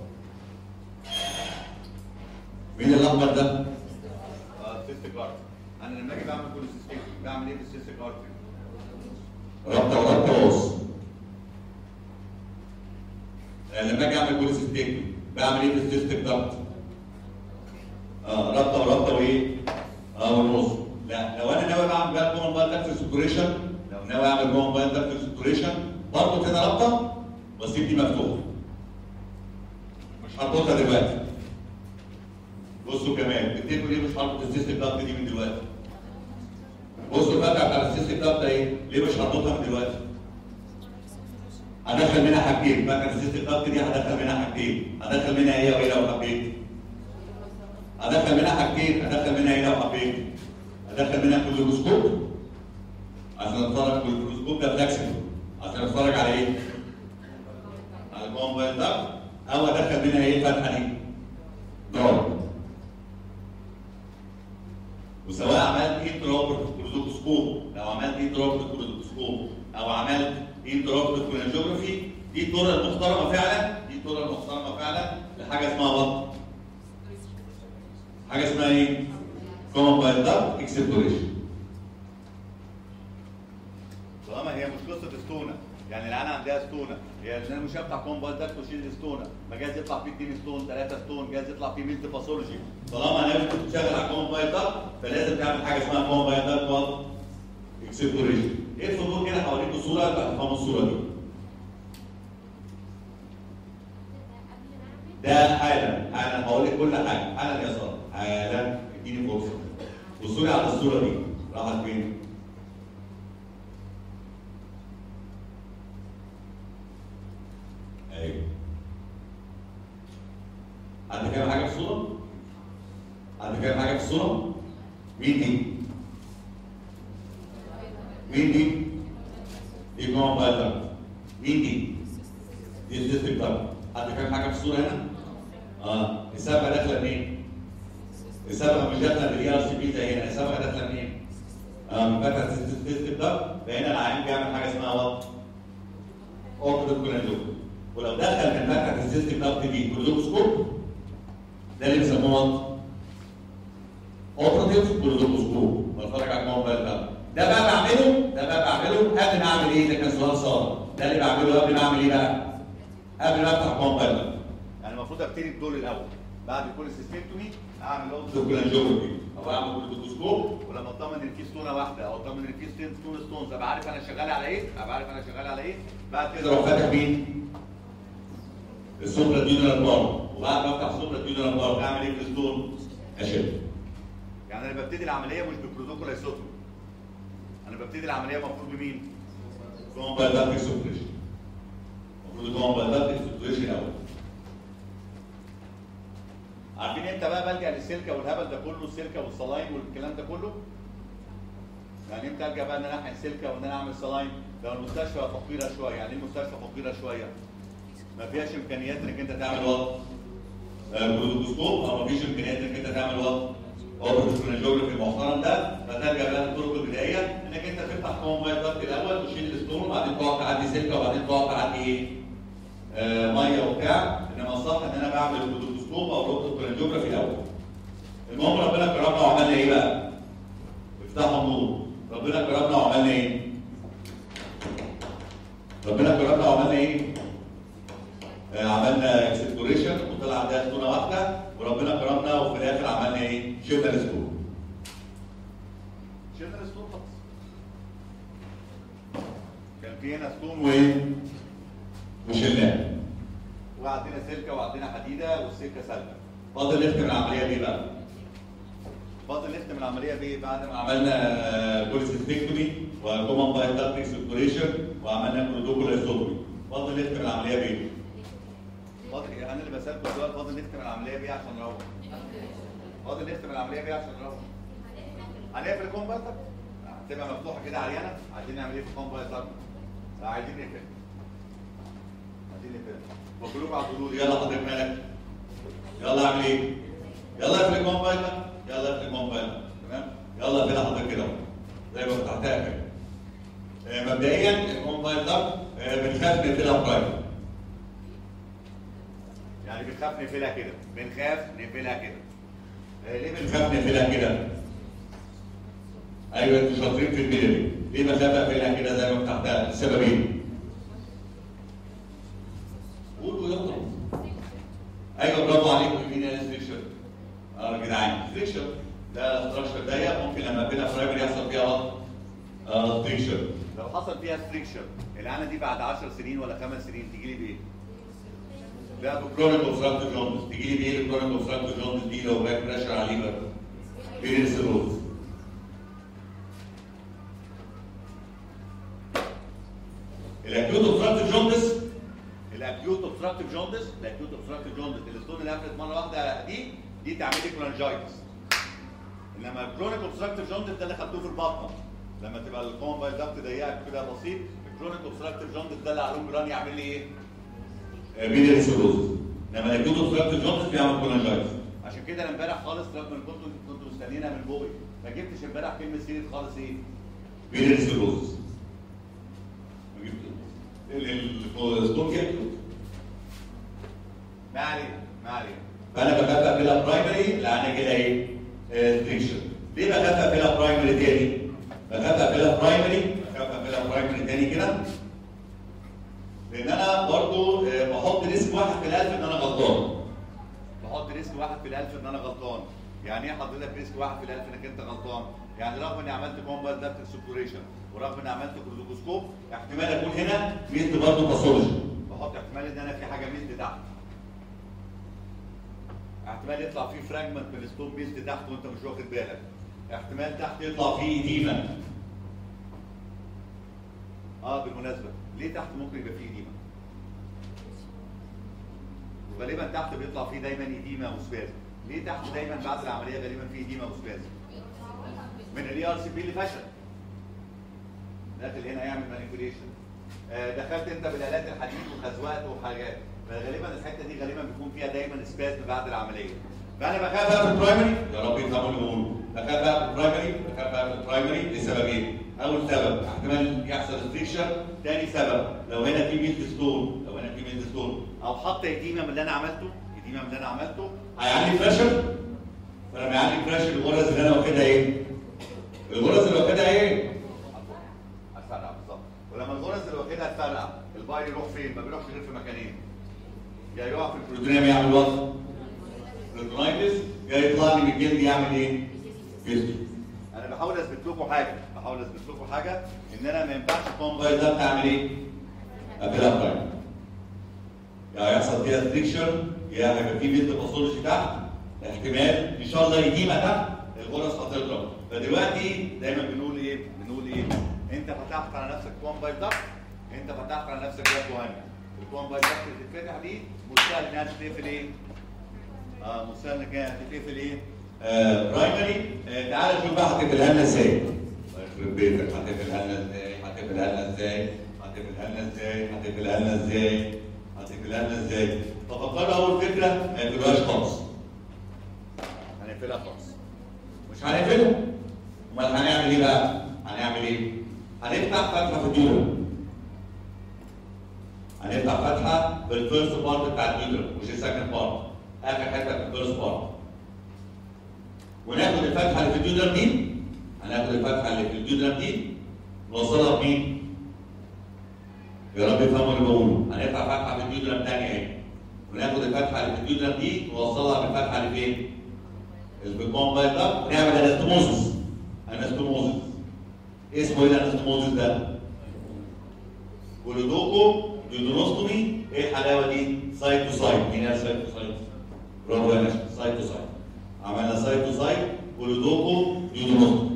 مين الاحمر ده؟ اه سيستم كارت انا لما اجي بعمل كل سيستم بعمل ايه بالسيستم كارت؟ ربطه وربطه وقص لما اجي اعمل كل سيستم بعمل ايه بالسيستم دكت؟ اه ربطه وربطه وايه؟ اه والنص لا لو انا ناوي اعمل بقى جوه موبايل داكت سيركوليشن لو ناوي اعمل جوه موبايل داكت سيركوليشن بربط هنا ربطه واسيب دي مفتوحه مش هربطها دلوقتي بصوا كمان بتقولوا ليه مش هربط السيستم داكت دي من دلوقتي بصوا الفتحه بتاع السيستم داكت ايه ليه مش هربطها من دلوقتي هدخل منها حاجتين فاكر السيستم داكت دي هدخل منها حاجتين هدخل منها ايه وايه لو حبيت ادخل منها حاجتين ادخل منها ايه لو حبيت ادخل منها كولوسكوب عشان اتفرج الكولوسكوب ده فلكسبل عشان اتفرج على ايه؟ على الموبايل ده او ادخل منها ايه الفتحه دي؟ ضرب وسواء عملت ايه دروب كولوسكوب لو عملت ايه دروب كولوسكوب او عملت ايه دروب كولوجيوغرافي دي الطرق المحترمه فعلا دي الطرق المحترمه فعلا لحاجه اسمها بطن حاجه اسمها ايه؟ كومن باي دارك اكسبلوريشن طالما هي مش قصه ستونه يعني العيال عندها ستونه هي يعني انا مش هفتح كومن باي دارك واشيل ستونه ما جايز يطلع فيه 2 ستون 3 ستون جايز يطلع فيه ميلت باثولوجي طالما انا بتشتغل على كومن باي دارك فلازم تعمل حاجه اسمها كومن باي دارك وات اكسبلوريشن ايه الفضول كده هوريكم صوره تفهموا الصوره دي ده حالا حالا هقول لك كل حاجه حالا يا ساره حالا اديني فرصه بصوا لي على الصوره دي راحت فين؟ ايوه حد فاهم حاجه في الصوره؟ حد فاهم حاجه في الصوره؟ مين دي؟ مين دي؟ دي جوه بايلر مين دي؟ دي السيستم بتاعته حد فاهم حاجه في الصوره هنا؟ اه السابقه داخله منين؟ السابقه مش داخله بالاي ار سي بي زي هنا السابقه داخله منين؟ اه من فتحه السيستم ده فهنا العيان بيعمل حاجه اسمها وات؟ اوبريت كولانجوم ولو دخل من فتحه السيستم ده دي كولوسكوب ده اللي بيسموه وات؟ اوبريتيف كولوسكوب بتفرج على الموبايل ده ده بقى بعمله ده بقى بعمله قبل ما اعمل ايه؟ ده كان سؤال ساره ده اللي بعمله قبل ما اعمل ايه بقى؟ قبل ما افتح موبايل ده يعني المفروض ابتدي بدول الاول بعد كل سيستمتومي اعمل اوبتوكولانجوجرافي او اعمل كولوسكوب ولما اطمن ان في ستونه واحده او اطمن ان في ستين ستون ستونز ابقى عارف انا شغال على ايه ابقى عارف انا شغال على ايه بعد كده اروح فاتح مين؟ السوبرا ديونال بار وبعد ما افتح السوبرا ديونال بار اعمل ايه في الستون؟ اشد يعني انا ببتدي العمليه مش ببروتوكول ايسوتومي انا ببتدي العمليه المفروض بمين؟ كومبايل دارك سوبريشن المفروض كومبايل دارك سوبريشن الاول عارفين امتى بقى بلجا للسلكه والهبل ده كله السلكه والصلاين والكلام ده كله؟ يعني امتى الجا بقى ان انا احقن سلكه وان انا اعمل صلاين؟ لو المستشفى فقيره شويه، يعني ايه المستشفى فقيره شويه؟ ما فيهاش امكانيات انك انت تعمل وات؟ برودوسكوب او ما فيش امكانيات انك انت تعمل وات؟ اوبرتوكولوجي المحترم ده فتلجا بقى للطرق البدائيه انك انت تفتح كومبايل ضغط الاول تشيل الستون وبعدين تقعد تعدي سلكه وبعدين تقعد تعدي ايه؟ آه ميه وبتاع انما الصح ان انا بعمل برودوسكوب او اوبرتوكولوجي الاول. المهم ربنا كرمنا وعملنا ايه بقى؟ افتحوا النور ربنا كرمنا وعملنا ايه؟ ربنا كرمنا وعملنا ايه؟ آه عملنا اكسبلوريشن وطلع عندها ستونه واحده وربنا كرمنا وفي الاخر عملنا ايه؟ شلنا الستون. شلنا الستون خلاص. كان في هنا ستون وايه؟ وشلناه. وعندنا سلكه وعندنا حديده والسلكه سالكه. فاضل نختم العمليه دي بقى. فاضل نختم العمليه بايه؟ بعد ما عملنا بوليسيستكتومي وكومن باي تاكتيك سيركوليشن وعملنا بروتوكول ايسوتومي. فاضل نختم العمليه بايه؟ فاضل ايه؟ انا اللي بسالكم السؤال فاضل نختم العمليه بايه عشان نروح؟ فاضل نختم العمليه بايه عشان نروح؟ هنقفل الكومبايتر هتبقى مفتوحه كده عريانه عايزين نعمل ايه في الكومبايتر؟ لا عايزين نقفل عايزين نقفل وكلكم على الحدود يلا حضرتك مالك؟ يلا اعمل ايه؟ يلا اقفل الكومبايتر يلا اقفل الكومبايل تمام يلا اقفلها حضرتك كده زي ما فتحتها كده آه، مبدئيا الكومبايل ده بنخاف نقفلها برايفت يعني بنخاف نقفلها كده بنخاف نقفلها كده آه، ليه بنخاف نقفلها كده؟ ايوه انتوا شاطرين في الميلري ليه بخاف اقفلها كده زي ما فتحتها؟ السببين قولوا يلا ايوه برافو عليكم مين قال ستريكشر؟ اه يا جدعان ستريكشر ده ستراكشر ضيق ممكن لما اقفلها برايمري يحصل فيها اه ستريكشر لو حصل فيها ستريكشر العانه دي بعد 10 سنين ولا 5 سنين تيجي لي بايه؟ لا بكرونيك اوبستراكتيف جوندس تيجي لي بايه الكرونيك اوبستراكتيف جوندس دي لو باك بريشر على الليفر بين السيروز الاكيوت اوبستراكتيف جوندس الاكيوت اوبستراكتيف جوندس الاكيوت اوبستراكتيف جوندس الستون اللي قفلت مره واحده دي دي تعمل لي كولانجايتس انما الكرونيك اوبستراكتيف جوندس ده اللي خدتوه في البطنه لما تبقى الكومبايل دكت ضيقه كده بسيط الكرونيك اوبستراكتيف جوندس ده اللي علوم جران يعمل لي ايه؟ بيدر سيروز انما الاكيوت اوبستراكتيف جوندس بيعمل كولانجايتس عشان كده انا امبارح خالص رغم ان كنتوا كنتوا مستنيينها من بوي ما جبتش امبارح كلمه سيريت خالص ايه؟ بيدر سيروز ما جبت الستون جبته ما علينا ما علينا فانا بخاف اقفلها برايمري لان كده ايه؟ ستريكشن ليه بخاف اقفلها برايمري تاني؟ بخاف اقفلها برايمري بخاف اقفلها برايمري تاني كده لان انا برضو آه، بحط ريسك واحد في الالف ان انا غلطان بحط ريسك واحد في الالف ان انا غلطان يعني ايه حضرتك ريسك واحد في الالف انك انت غلطان يعني رغم اني عملت كومبايل داكتر سوبوريشن ورغم اني عملت كولوسكوب احتمال اكون هنا ميزت برضه باثولوجي بحط احتمال ان انا في حاجه ميزت تحت احتمال يطلع فيه فراجمنت من الستون ميزت تحت وانت مش واخد بالك احتمال تحت يطلع فيه ايديما اه بالمناسبه ليه تحت ممكن يبقى فيه ايديما وغالبا تحت بيطلع فيه دايما ايديما وسبازم ليه تحت دايما بعد العمليه غالبا فيه ايديما وسبازم من الاي ار سي بي اللي فشل داخل هنا يعمل مانيبيوليشن دخلت انت بالالات الحديد وخزوات وحاجات فغالبا الحته دي غالبا بيكون فيها دايما سبازم بعد العمليه فانا بخاف اقفل برايمري يا رب يفهموا اللي بقوله بخاف اقفل برايمري بخاف اقفل برايمري لسببين اول سبب احتمال يحصل ستريكشر ثاني سبب لو هنا في ميلد ستون لو هنا في ميلد ستون او حط ايديما من اللي انا عملته ايديما من اللي انا عملته هيعلي بريشر فلما يعلي بريشر الغرز اللي انا واخدها ايه؟ الغرز اللي واخدها ايه؟ هتفرقع بالظبط ولما الغرز اللي واخدها تفرقع البايل يروح فين؟ ما بيروحش غير في مكانين يا يقع في البروتونيوم يعمل وصل بروتونايتس يا يطلع لي من الجلد يعمل ايه؟ فيستول انا بحاول اثبت لكم حاجه بحاول اثبت لكم حاجه ان انا ما ينفعش الكومبايل ده بتعمل ايه؟ اقفلها برايم يا هيحصل فيها ستريكشر يا هيبقى في بنت باثولوجي تحت احتمال ان شاء الله يديمه تحت الغرز هتضرب فدلوقتي دايما بنقول ايه؟ بنقول ايه؟ انت فتحت على نفسك كومبايل ده انت فتحت على نفسك جاب مهم الكومبايل ده اللي تتفتح دي مستاهل انها تتقفل ايه؟ اه مستاهل انها تتقفل ايه؟ آه برايمري آه تعالى شوف بقى هتقفلها لنا ازاي الله يخرب بيتك هتقفلها لنا ازاي هتقفلها لنا ازاي هتقفلها لنا ازاي هتقفلها لنا ازاي هتقفلها لنا ازاي ففكروا اول فكره ما يقفلوهاش خالص هنقفلها خالص مش هنقفلها امال هنعمل ايه بقى هنعمل ايه هنفتح فتحه في الديورم هنفتح فتحه في الفيرست بارت بتاع الديورم مش السكند بارت اخر حته في الفيرست بارت وناخد الفتحه اللي في الديودرم دي هناخد الفتحه اللي في الديودرم دي نوصلها بمين؟ يا رب يفهموا اللي بقوله هنفتح فتحه في الديودرم ثانيه اهي وناخد الفتحه اللي في الديودرم دي نوصلها بالفتحه اللي فين؟ اللي في الكومبايل ده ونعمل انستموزس انستموزس اسمه ايه الانستموزس ده؟ كولودوكو ديودونوستومي ايه الحلاوه دي؟ سايد تو سايد مين قال سايد تو سايد؟ برافو يا باشا سايد تو سايد عملنا سايد تو سايد كولودوكو ديودونوستومي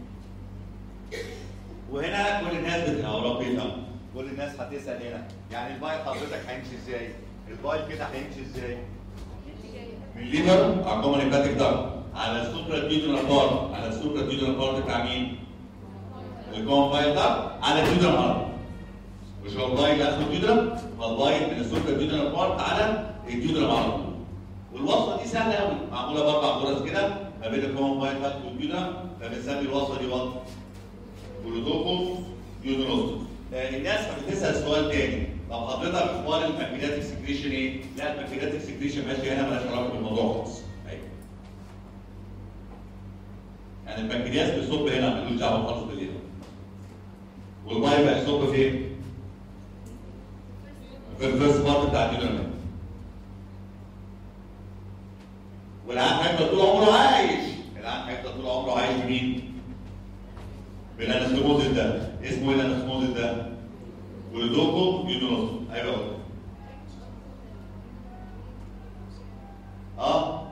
وهنا كل الناس بت... يا رب يفهم كل الناس هتسال هنا يعني البايل حضرتك هيمشي ازاي؟ البايل كده هيمشي ازاي؟ من ليفر على الكومن هيباتيك دارت على السوبرا ديودرال بارت على السوبرا ديودرال بارت بتاع مين؟ الكومبايل ده على الديودرال بارت مش هو البايل اخر الديودرال فالبايل من السوبرا ديودرال بارت على الديودرال على طول والوصفه دي سهله قوي معموله باربع غرز كده ما بين الكومن بايت هات والبيودا فبنسمي الوصله دي وصله كلودوكو يودونوستوس الناس بتسال سؤال تاني طب حضرتك اخبار البنكرياتيك سكريشن ايه؟ لا البنكرياتيك سكريشن ماشي هنا مالهاش علاقه بالموضوع خالص ايوه يعني البنكرياس بيصب هنا ملوش دعوه خالص بالهنا والميه بقى يصب فين؟ في الفيرست بارت بتاع الديناميك والعام هيفضل طول عمره عايش العام هيفضل طول عمره عايش بمين؟ بالانستموزيس ده اسمه ايه الانستموزيس ده؟ ولدوكو يودونوستو ايوه هو. اه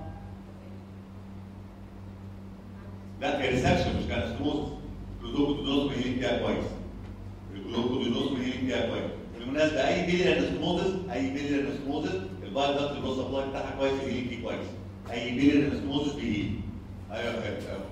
لا كريسبشن مش كانستموزيس ولدوكو يودونوستو هيلينج فيها كويس الجلوكو يودونوستو هيلينج فيها كويس بالمناسبه اي بيلي انستموزيس اي بيلي انستموزيس البايل داكت البلس سبلاي بتاعها كويس الهيلينج فيه كويس اي بيلي انستموزيس بيهيل ايوه فهمت ايوه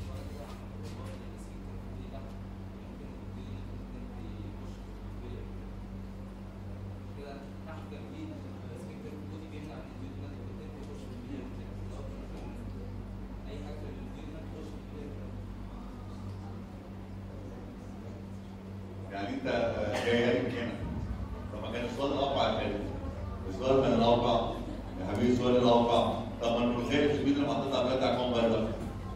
يعني انت آه، جاي هاري من هنا طب ما كان السؤال الاوقع الحلو السؤال كان الاوقع يا حبيبي السؤال الاوقع طب ما الملوخيه في البيت لما حطيتها على بتاع كون بايرر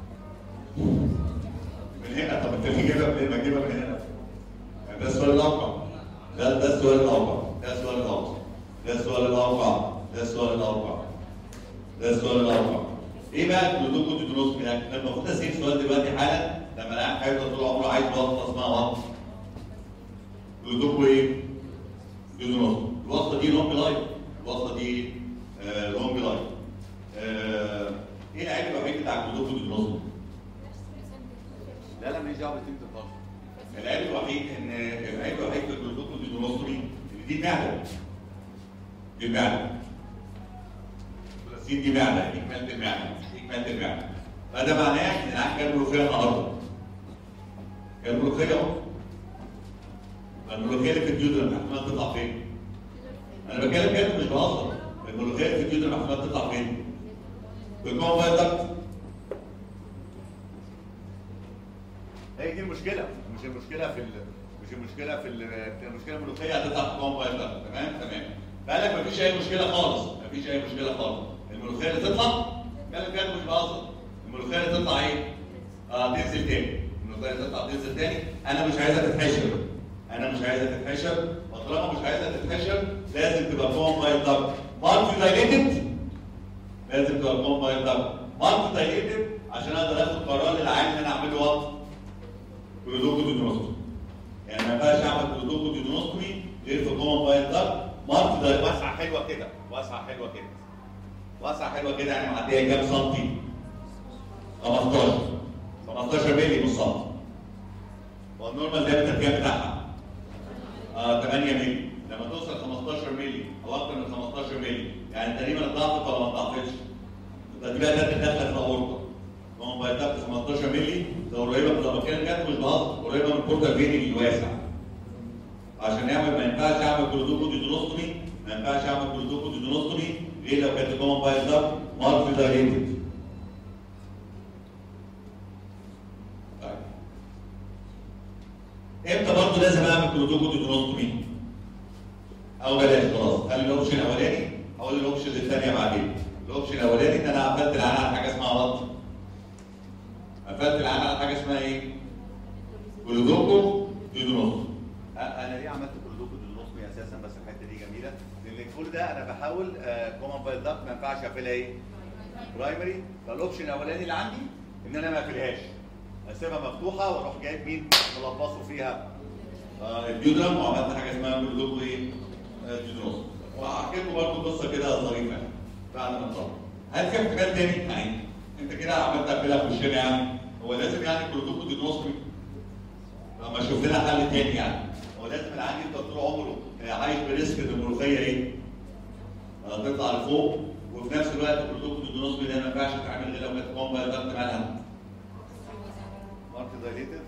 من هنا طب انت ليه جايبها منين؟ ما تجيبها من هنا يعني ده السؤال الاوقع ده ده السؤال الاوقع ده السؤال الاوقع ده السؤال الاوقع ده السؤال الاوقع ده السؤال الاوقع ايه بقى الكلودوكو تدروس من هناك؟ المفروض اسال سؤال دلوقتي حالا لما انا قاعد هيفضل طول عمره عايز وصفه اسمها وصفه كلودوكو ايه؟ تدروس الوصفه دي لونج لايف الوصفه دي آه لونج لايف آه ايه العيب الوحيد بتاع الكلودوكو تدروس؟ لا لا ماليش دعوه بالتيمت خالص العيب الوحيد ان العيب الوحيد في الكلودوكو تدروسومي ان دي معده دي معده البلاسين دي معده دي كمالة المعده دي كمالة المعده فده معناه ان العيان كان ملوخيه النهارده كان ملوخيه اهو الملوخيه اللي في الجدر احتمال تطلع فين؟ انا بتكلم كده مش بهزر الملوخيه اللي في الجدر احتمال تطلع فين؟ في الكون بايدكت هي دي المشكله مش المشكله في ال... مش المشكله في ال... المشكله الملوخيه هتطلع في الكون بايدكت تمام تمام فقال لك مفيش اي مشكله خالص مفيش اي مشكله خالص الملوخيه اللي تطلع كلام كده مش بهزر الملوخيه اللي تطلع ايه؟ اه تنزل تاني الملوخيه اللي تطلع تنزل تاني انا مش عايزها تتحشر انا مش عايزها تتحشر وطالما مش عايزها تتحشر لازم تبقى كون بايل دكت مالتي دايليتد لازم تبقى كون بايل دكت مالتي دايليتد عشان اقدر اخد قرار للعين ان انا اعمل له وات كلودوكو ديدونوستومي يعني ما ينفعش اعمل كلودوكو ديدونوستومي غير في كون بايل دكت مالتي دايليتد واسعه حلوه كده واسعه حلوه كده واسعه حلوه كده يعني معديه كام سنتي 15 15 مللي مش سنتي والنورمال دايمتر كام بتاعها؟ آه 8 مللي لما توصل 15 مللي او اكتر من 15 مللي يعني تقريبا اتضاعفت ولا ما اتضاعفتش؟ يبقى دي بقى كانت داخله في الاورطه هو بايتات 18 مللي ده قريبه من المكان كانت مش بهزر قريبه من البورتا فيني الواسع عشان نعمل ما ينفعش اعمل كلودوكو ديدونوستومي ما ينفعش اعمل كلودوكو ديدونوستومي غير لو كانت الكومن بايتات مالتي دايليتد طيب امتى برضه لازم اعمل كلودوكو ديدونوستومي؟ او بلاش خلاص خلي الاوبشن الاولاني اقول الاوبشن الثانيه بعدين الاوبشن الاولاني ان انا قفلت العين على حاجه اسمها وات قفلت العين على حاجه اسمها ايه؟ كلودوكو ديدونوستومي انا ليه عملت كلودوكو ديدونوستومي اساسا بس الحته دي جميله لان كل ده انا بحاول كومن بايل داكت ما ينفعش اقفلها ايه؟ برايمري فالاوبشن الاولاني اللي عندي ان انا ما اقفلهاش اسيبها مفتوحه واروح جايب مين ملبسه فيها آه، الديودرام وعملت حاجه اسمها كلودوكو ايه؟ آه، ديودروس وهحكي لكم برضه قصه كده ظريفه يعني بعد ما نطلع هل في احتمال تاني؟ يعني انت كده عملت تقفلها في وشنا يعني هو لازم يعني كلودوكو ديودروسكوبي لما شوف لنا حل تاني يعني هو لازم العيان يفضل طول عمره آه، عايش بريسك ان الملوخيه ايه؟ آه، تطلع لفوق وفي نفس الوقت الكلودوكو ديودروسكوبي ده ما ينفعش تتعمل غير لو كانت بومبا ضغط مالها مارك دايليتد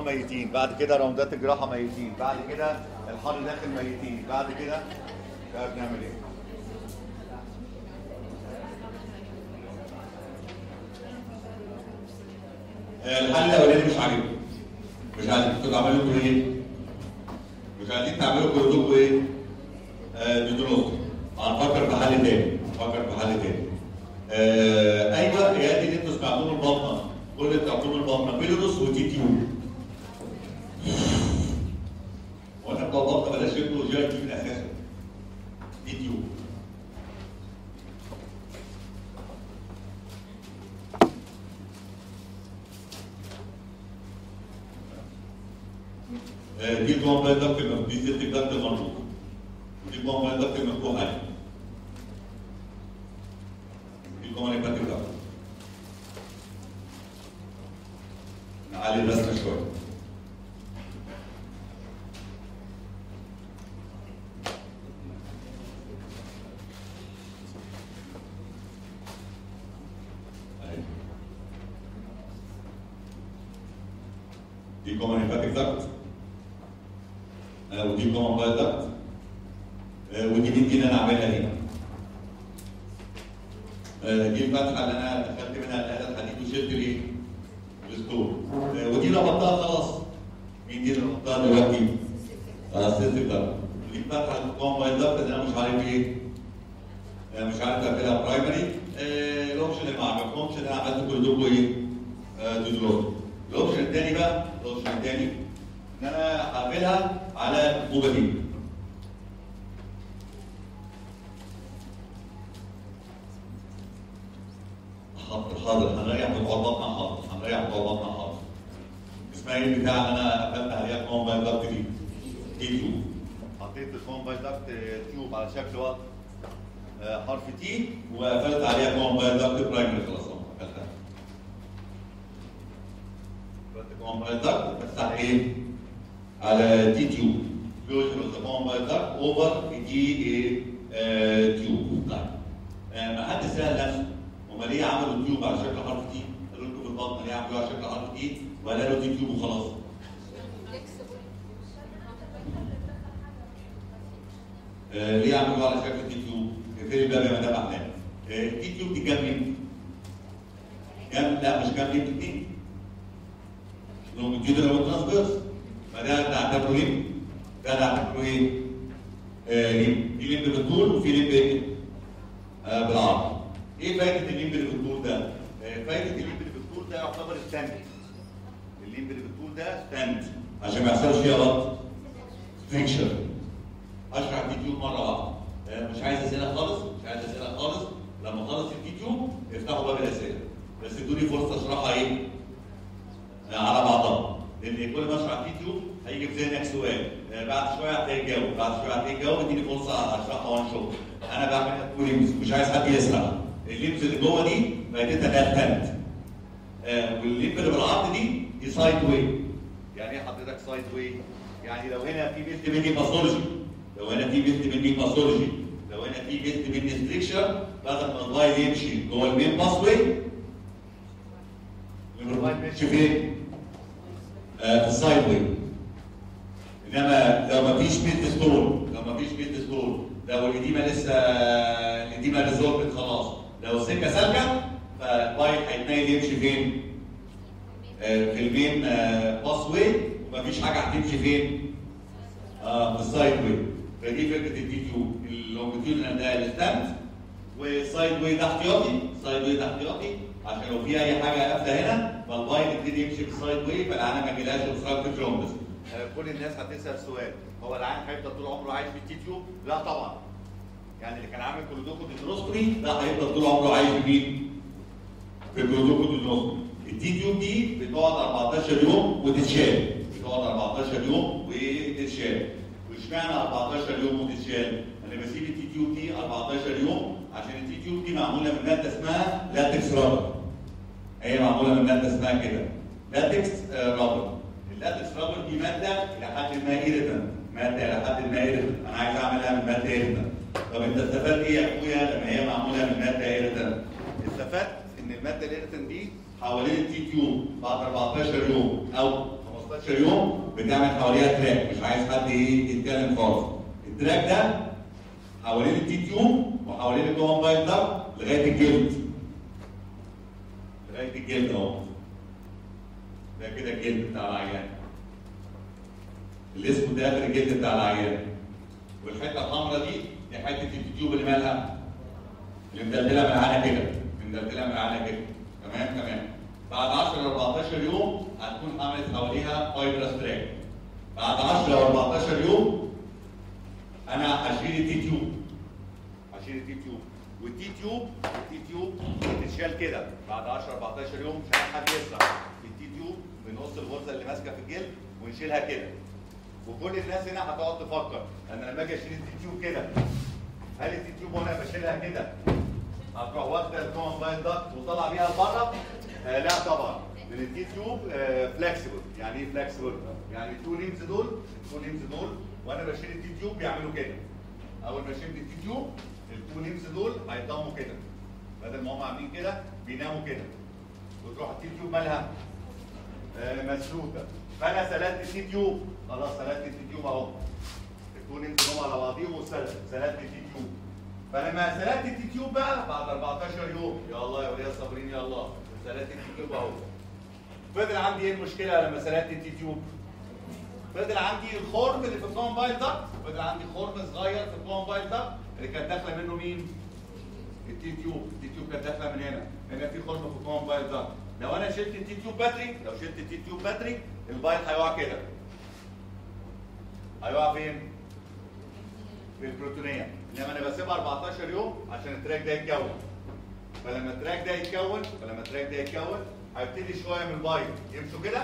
ميتين بعد كده راوندات الجراحه ميتين بعد كده الحر داخل ميتين بعد كده بقى بنعمل ايه آه، الحل الاولاني مش عاجبني مش عايزين انتوا تعملوا لكم ايه؟ مش عايزين تعملوا كلكم ايه؟ آه بدروس هنفكر في حل تاني هنفكر في حل تاني آه ايوه يا دي اللي انتوا سمعتوه من البطنه كل اللي بتاعتوه من البطنه بيلروس وتي تيوب وانا بتوع البطنه بلاش يبقوا جي تي من اساسه تي تيوب آه، دي الجوان بقى ضغط المف- دي ست ضغط المربوط ودي الجوان بقى ضغط المفتوح عليه دي الجوان اللي فاتت ضغط نعلي الرسمه شويه أهي. دي الجوان اللي فاتت ضغط آه، ودي كومن باي دكت ودي دي اللي انا عاملها هنا آه، دي الفتحه اللي انا دخلت منها الآلة الحديد وشلت ليه؟ الستور آه، ودي ربطتها خلاص مين دي اللي ربطتها دلوقتي؟ خلاص سيستم دكت ودي الفتحه الكومن باي دكت اللي انا مش عارف ايه آه، مش عارف اقفلها برايمري آه، الاوبشن اللي ما عجبكمش اللي انا عملت كل دول ايه؟ آه، ديدلوت الاوبشن الثاني بقى الاوبشن الثاني ان انا هقفلها على الطوبه دي حاضر حاضر هنريح بتوع البطن حاضر هنريح بتوع البطن حاضر اسمها ايه البتاع اللي انا قفلت عليها كومباين دكت دي دي تيوب حطيت الكومباين دكت تيوب على شكل وقت آه، حرف تي وقفلت عليها كومباين دكت برايمري خلاص أهو، قفلتها قفلت كومباين دكت بس على ايه؟ على دي تيوب closure of the combine duct over دي ايه آه، تيوب طيب آه، ما حد سال نفسه هم ليه عملوا تيوب على شكل حرف تي؟ قالوا لكم في البطن ليه عملوها على شكل حرف تي؟ ولا قالوا دي تيوب وخلاص؟ آه، ليه عملوها على شكل تي تيوب؟ اقفلي الباب يا مدام احلام. آه، التي تيوب دي كام لينك؟ كام لا مش كام لينك اتنين. لونجيتودينال وترانسفيرس فده نعتبره ليمب ده نعتبره ايه؟ آه ليمب في ليمب بالطول وفي ليمب ايه؟ آه بالعرض ايه فايده الليمب اللي بالطول ده؟ آه فايده الليمب اللي بالطول ده يعتبر ستاند الليمب اللي بالطول ده ستاند عشان ما يحصلش فيها ربط فيكشر اشرح الفيديو مره واحده آه مش عايز اسئله خالص مش عايز اسئله خالص لما اخلص الفيديو افتحوا باب الاسئله بس ادوني فرصه اشرحها ايه؟ على بعضها لان كل ما اشرح فيديو هيجي في ذهنك سؤال آه، بعد شويه هتلاقي تجاوب بعد شويه هتلاقي تجاوب اديني فرصه اشرحها وان شوت انا بعمل تو ليمز مش عايز حد يسرع الليمز اللي جوه دي فائدتها انها تنت آه والليمب اللي بالعرض دي دي سايد واي يعني ايه حضرتك سايد واي؟ يعني لو هنا في بيست مني باثولوجي لو هنا في بيست مني باثولوجي لو هنا في بيست مني ستريكشر بدل ما اللاين يمشي جوه المين باث واي اللاين يمشي فين؟ آه، في السايد واي انما لو ما فيش بيت ستون لو ما فيش بيت ستون لو الاديمه لسه الاديمه ريزولفت خلاص لو السكه سالكه فالبايب هيتنقل يمشي فين؟ آه، في المين باس واي ومفيش حاجه هتمشي فين؟ آه في السايد واي فدي فكره الدي تيوب اللونجيتيودنال ده الستاند والسايد واي ده احتياطي السايد واي ده احتياطي عشان لو في اي حاجه قافله هنا فالبايب يبتدي يمشي في السايد واي فالعيان ما يجيلهاش اوبستراكتيف جوندس كل الناس هتسال سؤال هو العيان هيفضل طول عمره عايش في التي تيوب؟ لا طبعا يعني اللي كان عامل كلودوكو ديدروسكوبي ده هيفضل طول عمره عايش في مين؟ في الكلودوكو ديدروسكوبي التي تيوب دي بتقعد 14 يوم وتتشال بتقعد 14 يوم وتتشال واشمعنى 14 يوم وتتشال؟ انا بسيب التي تيوب دي 14 يوم عشان التي تيوب دي معموله من ماده اسمها لاتكس رابر هي معموله من ماده اسمها كده لاتكس آه، رابر اللاتكس رابر دي ماده الى حد ما ايريتنت ماده الى حد ما ايريتنت انا عايز اعملها من ماده ايريتنت طب انت استفدت ايه يا اخويا لما هي معموله من ماده ايريتنت؟ استفدت ان الماده الايريتنت دي حوالين التي تيوب بعد 14 يوم او 15 14 يوم بتعمل حواليها تراك مش عايز حد ايه يتكلم خالص التراك ده حوالين التي تيوب وحوالين الكومن بايل ده لغايه الجلد لغايه الجلد اهو ده كده الجلد بتاع العيان الاسم ده اخر الجلد بتاع العيان والحته الحمراء دي دي حته التيوب اللي مالها اللي مدلدله من عنا كده مدلدله من عنا كده تمام تمام بعد 10 ل 14 يوم هتكون عملت حواليها فايبرس تراك بعد 10 ل 14 يوم انا هشيل التي تيوب هشيل التي تيوب والتي تيوب التي تيوب بتتشال كده بعد 10 14 يوم مش عايز حد يسرع التي تيوب بنقص الغرزه اللي ماسكه في الجلد ونشيلها كده وكل الناس هنا هتقعد تفكر انا لما اجي اشيل التي تيوب كده هل التي تيوب وانا بشيلها كده هتروح واخده الكومن باين داكت وطالع بيها لبره؟ آه لا طبعا لان التي تيوب آه فلكسبل يعني ايه فلكسبل؟ يعني التو ليمز دول التو ليمز دول وانا بشيل التي تيوب بيعملوا كده اول ما اشيل التي تيوب التو ليمز دول هيتضموا كده بدل ما هم عاملين كده بيناموا كده وتروح التي تيوب مالها آه مسلوكه فانا سلقت التي تيوب خلاص سلقت التي تيوب اهو التو ليمز دول على بعضيهم وسلقت سلقت التي تيوب فلما سلقت التي تيوب بقى بعد 14 يوم يا الله يا وليه صابرين يا الله سلقت التي تيوب اهو فضل عندي ايه المشكله لما سلقت التي تيوب؟ فضل عندي الخرم اللي في الكومبايل ده فضل عندي خرم صغير في الكومبايل ده اللي كانت داخله منه مين؟ التي تيوب التي تيوب كانت داخله من هنا هنا في خرم في الكومبايل ده لو انا شلت التي تيوب باتري لو شلت التي تيوب باتري البايل هيقع كده هيقع فين؟ في البروتونيه انما انا بسيبها 14 يوم عشان التراك ده يتكون فلما التراك ده يتكون فلما التراك ده يتكون هيبتدي شويه من البايل يمشوا كده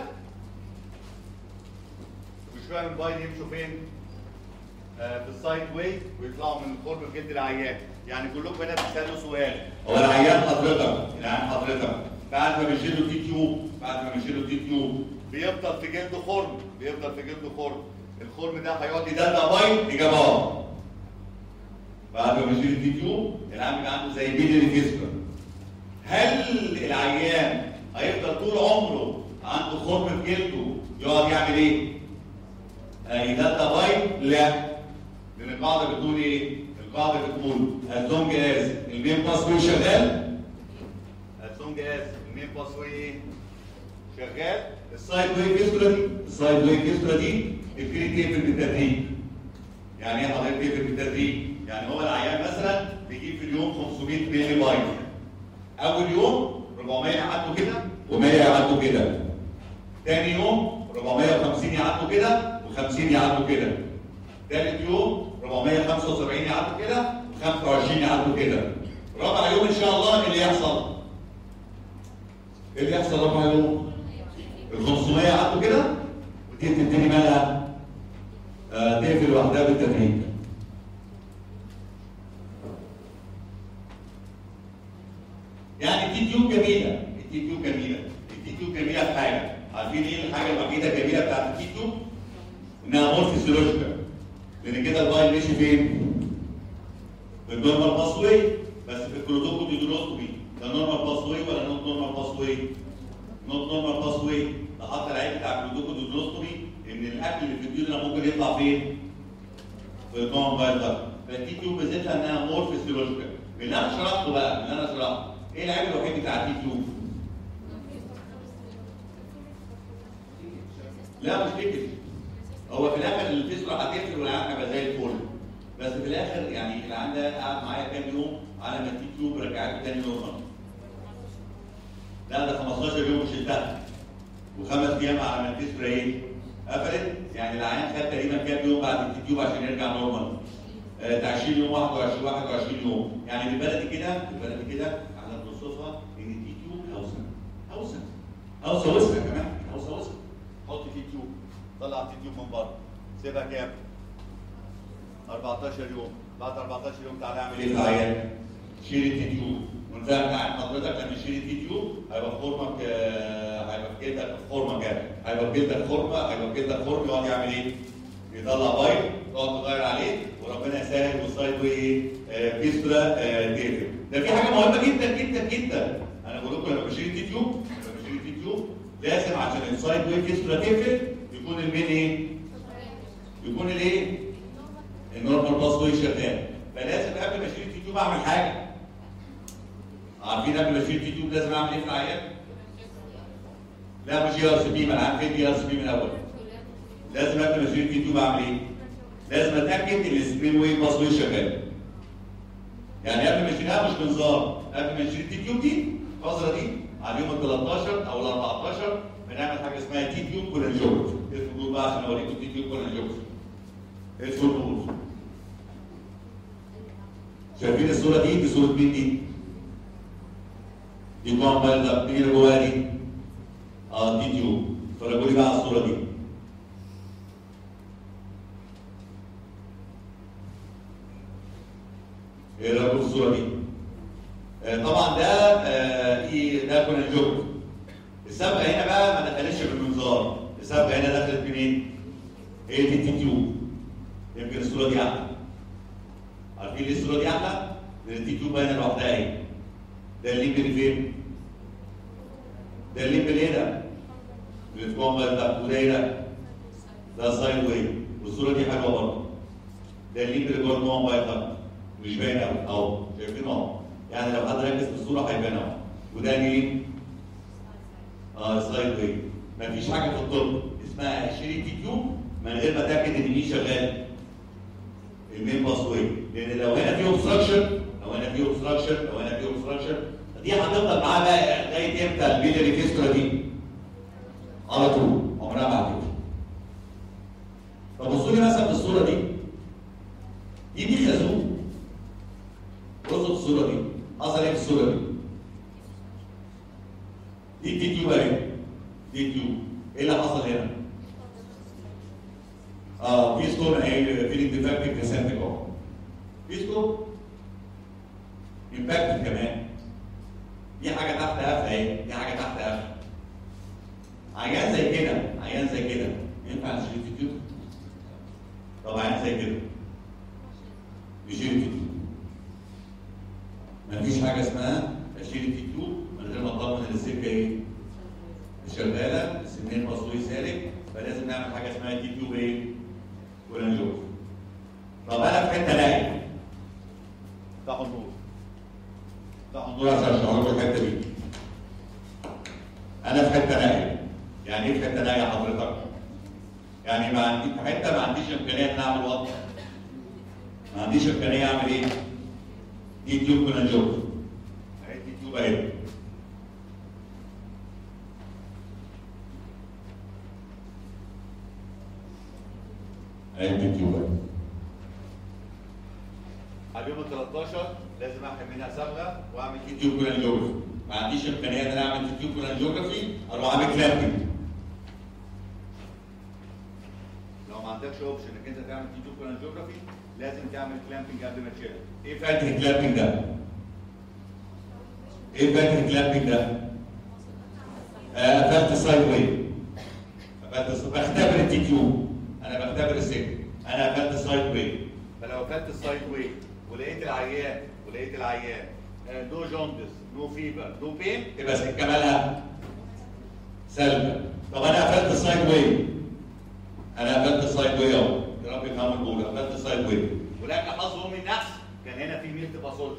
وشويه من البايل يمشوا فين؟ آه في السايد واي ويطلعوا من قرب جلد العيان يعني كلكم هنا بتسالوا سؤال هو العيان حضرتك العيان حضرتك بعد ما بيشيلوا تي تيوب بعد ما بيشيلوا تي تيوب بيفضل في جلده خرم بيفضل في جلده خرم الخرم ده هيقعد يدلع بايل اجابه اه بعد ما بيشيل التي تيوب العيان بيبقى عنده زي بيلي فيسكر هل العيان هيفضل طول عمره عنده خرم في جلده يقعد يعمل ايه؟ يدلع بايل؟ لا لان القاعده بتقول ايه؟ القاعده بتقول as long as المين باس شغال as long as المين باس ايه؟ شغال السايد واي فيستولا دي السايد واي فيستولا دي تبتدي تقفل بالتدريج يعني ايه حضرتك تقفل بالتدريج؟ يعني هو العيان مثلا بيجيب في اليوم 500 مللي بايل اول يوم 400 يعدوا كده و100 يعدوا كده تاني يوم 450 يعدوا كده و50 يعدوا كده تالت يوم 475 يعدوا كده و25 يعدوا كده رابع يوم ان شاء الله ايه اللي يحصل؟ ايه اللي يحصل رابع يوم؟ ال 500 يعدوا كده ودي تبتدي مالها آه تقفل لوحدها بالتدريج يعني التي تيوب جميله التي تيوب جميله التي تيوب جميله في حاجه عارفين ايه الحاجه الوحيده الجميله بتاعت التي تيوب؟ انها مور فيسيولوجيكال لان كده البايل ماشي فين؟ في النورمال باس واي بس في الكلوتوكو ديدروستومي ده نورمال باس واي ولا نوت نورمال باس واي؟ نوت نورمال باس واي ده حتى العيب بتاع الكلوتوكو ديدروستومي ان الاكل اللي في الديودنا ممكن يطلع فين؟ في الكومن بايل ده فالتي تيوب ميزتها انها مور فيسيولوجيكال من اللي انا شرحته بقى من اللي انا شرحته ايه العيب الوحيد بتاع التي تيوب؟ لا مش تكتب هو في الاخر الفيسبوك هتقفل والعيان هيبقى زي الفل بس في الاخر يعني العيان ده قعد معايا كام يوم على ما التي تيوب رجعته تاني نورمال لا ده 15 يوم وشلتها وخمس ايام على ما الفيسبوك ايه قفلت يعني العيان خد تقريبا كام يوم بعد التي تيوب عشان يرجع نورمال آه 20 يوم 21 21 يوم يعني بالبلدي كده بالبلدي كده احنا بنوصفها ان التي تيوب هوسه هوسه هوسه وسخه كمان هوسه وسخه حط تي تيوب طلع التي تيوب من بره سيبها كام؟ 14 يوم بعد 14 يوم تعالى اعمل ايه في العيان؟ شيل التي تيوب ونفهم عن حضرتك لما تشيل التي تيوب هيبقى خرمك آه، هيبقى في جلدك خرمه كده هيبقى في جلدك خرمه هيبقى في جلدك خرم يقعد يعمل ايه؟ يطلع بايل تقعد تغير عليه وربنا يسهل والسايد واي آه، فيستولا آه، تقفل ده في حاجه مهمه جدا جدا جدا انا بقول لكم لما بشيل التي تيوب لما بشيل التي تيوب لازم عشان السايد واي فيستولا تقفل يكون المين ايه؟ يكون الايه؟ النورمال باس واي شغال فلازم قبل ما اشيل التيوب اعمل حاجه عارفين قبل ما اشيل التيوب لازم اعمل ايه في العيان؟ لا مش جي ار سي بي ما انا عارف ايه جي ار سي بي من الاول لازم قبل ما اشيل التيوب اعمل ايه؟ لازم اتاكد ان السبين واي باس واي شغال يعني قبل ما اشيلها مش منظار قبل ما اشيل التي تيوب دي الفتره دي على اليوم ال 13 او ال 14 بنعمل حاجه اسمها تي تيوب كولانجوجرافي ايه الفضول بقى عشان اوريكم تي تيوب كولانجوجرافي ايه الفضول شايفين الصوره دي دي صوره مين دي؟ دي كومبايل ده مين اللي جواها دي؟ اه تي تيوب فرجوا لي بقى على الصوره دي ايه رايكم في الصوره دي؟ آه طبعا ده آه ايه ده كنا الجوب الصبغه هنا بقى ما دخلتش بالمنظار الصبغه هنا دخلت منين؟ هي دي التي تيوب يمكن الصوره دي احلى عارفين ليه الصوره دي احلى؟ لان التي تيوب هنا لوحدها اهي ده الليمب اللي فين؟ ده الليمب اللي هنا اللي في كومبا ده وده هنا ده سايد واي والصوره دي حلوه برضه ده الليمب اللي جوه الكومبا ده مش باين قوي اهو شايفين اهو يعني لو حد ركز في الصوره هيبان اهو وده مين؟ اه سلايد واي مفيش حاجه في الطب اسمها شريط تيوب من غير ما اتاكد ان مين شغال المين باس واي لان لو هنا في اوبستراكشن لو هنا في اوبستراكشن لو هنا في اوبستراكشن دي هتفضل معاه بقى لغايه امتى البيلري فيستولا دي؟ على طول عمرها ما هتمشي طب بصوا لي مثلا في الصوره دي دي دي خازوق بصوا في الصوره دي حصل ايه في الصوره دي؟ دي دي تيوب اهي دي تيوب ايه اللي حصل هنا؟ اه في ستون اهي في ديفكتيف ريسنتك اهو في ستون امباكت كمان دي حاجه تحت قفله اهي دي حاجه تحت قفله عيان زي كده عيان زي كده ينفع نشيل التيوب؟ طب عيان زي كده يشيل التيوب مفيش حاجه اسمها اشيل التيوب من غير ما اطمن ان السكه ايه؟ شغاله السنين مصروي سالك فلازم نعمل حاجه اسمها تي تيوب ايه؟ ولانجوز طب انا في حته نايم افتحوا النور افتحوا النور عشان اشرح لكم الحته دي انا في حته نايم يعني ايه في حته نايم حضرتك؟ يعني ما عندي في حته ما عنديش امكانيه ان اعمل وضع ما عنديش امكانيه اعمل ايه؟ دي تيوب كولانجوز اهي دي تيوب اهي اهي دي تيوب اهي على اليوم ال 13 لازم اعمل منها صبغه واعمل دي تيوب كولانجوز ما عنديش امكانيه ان انا اعمل دي تيوب كولانجوجرافي اروح اعمل كلامبنج لو ما عندكش اوبشن انك انت تعمل دي تيوب كولانجوجرافي لازم تعمل كلامبنج قبل ما تشيلها ايه فايده الكلامبنج ده؟ ايه فايده الكلامبنج ده؟ آه، قفلت السايد واي قفلت الس- بختبر التي تيوب انا بختبر السجن انا قفلت السايد واي فلو قفلت السايد واي ولقيت العيان ولقيت العيان نو جوندس نو فيبر نو بين تبقى سكه مالها سلبه طب انا قفلت السايد واي انا قفلت السايد واي اهو يا رب يفهموا الاولى قفلت السايد واي ولكن حظ امي النفس كان هنا في ميلت باثولوجي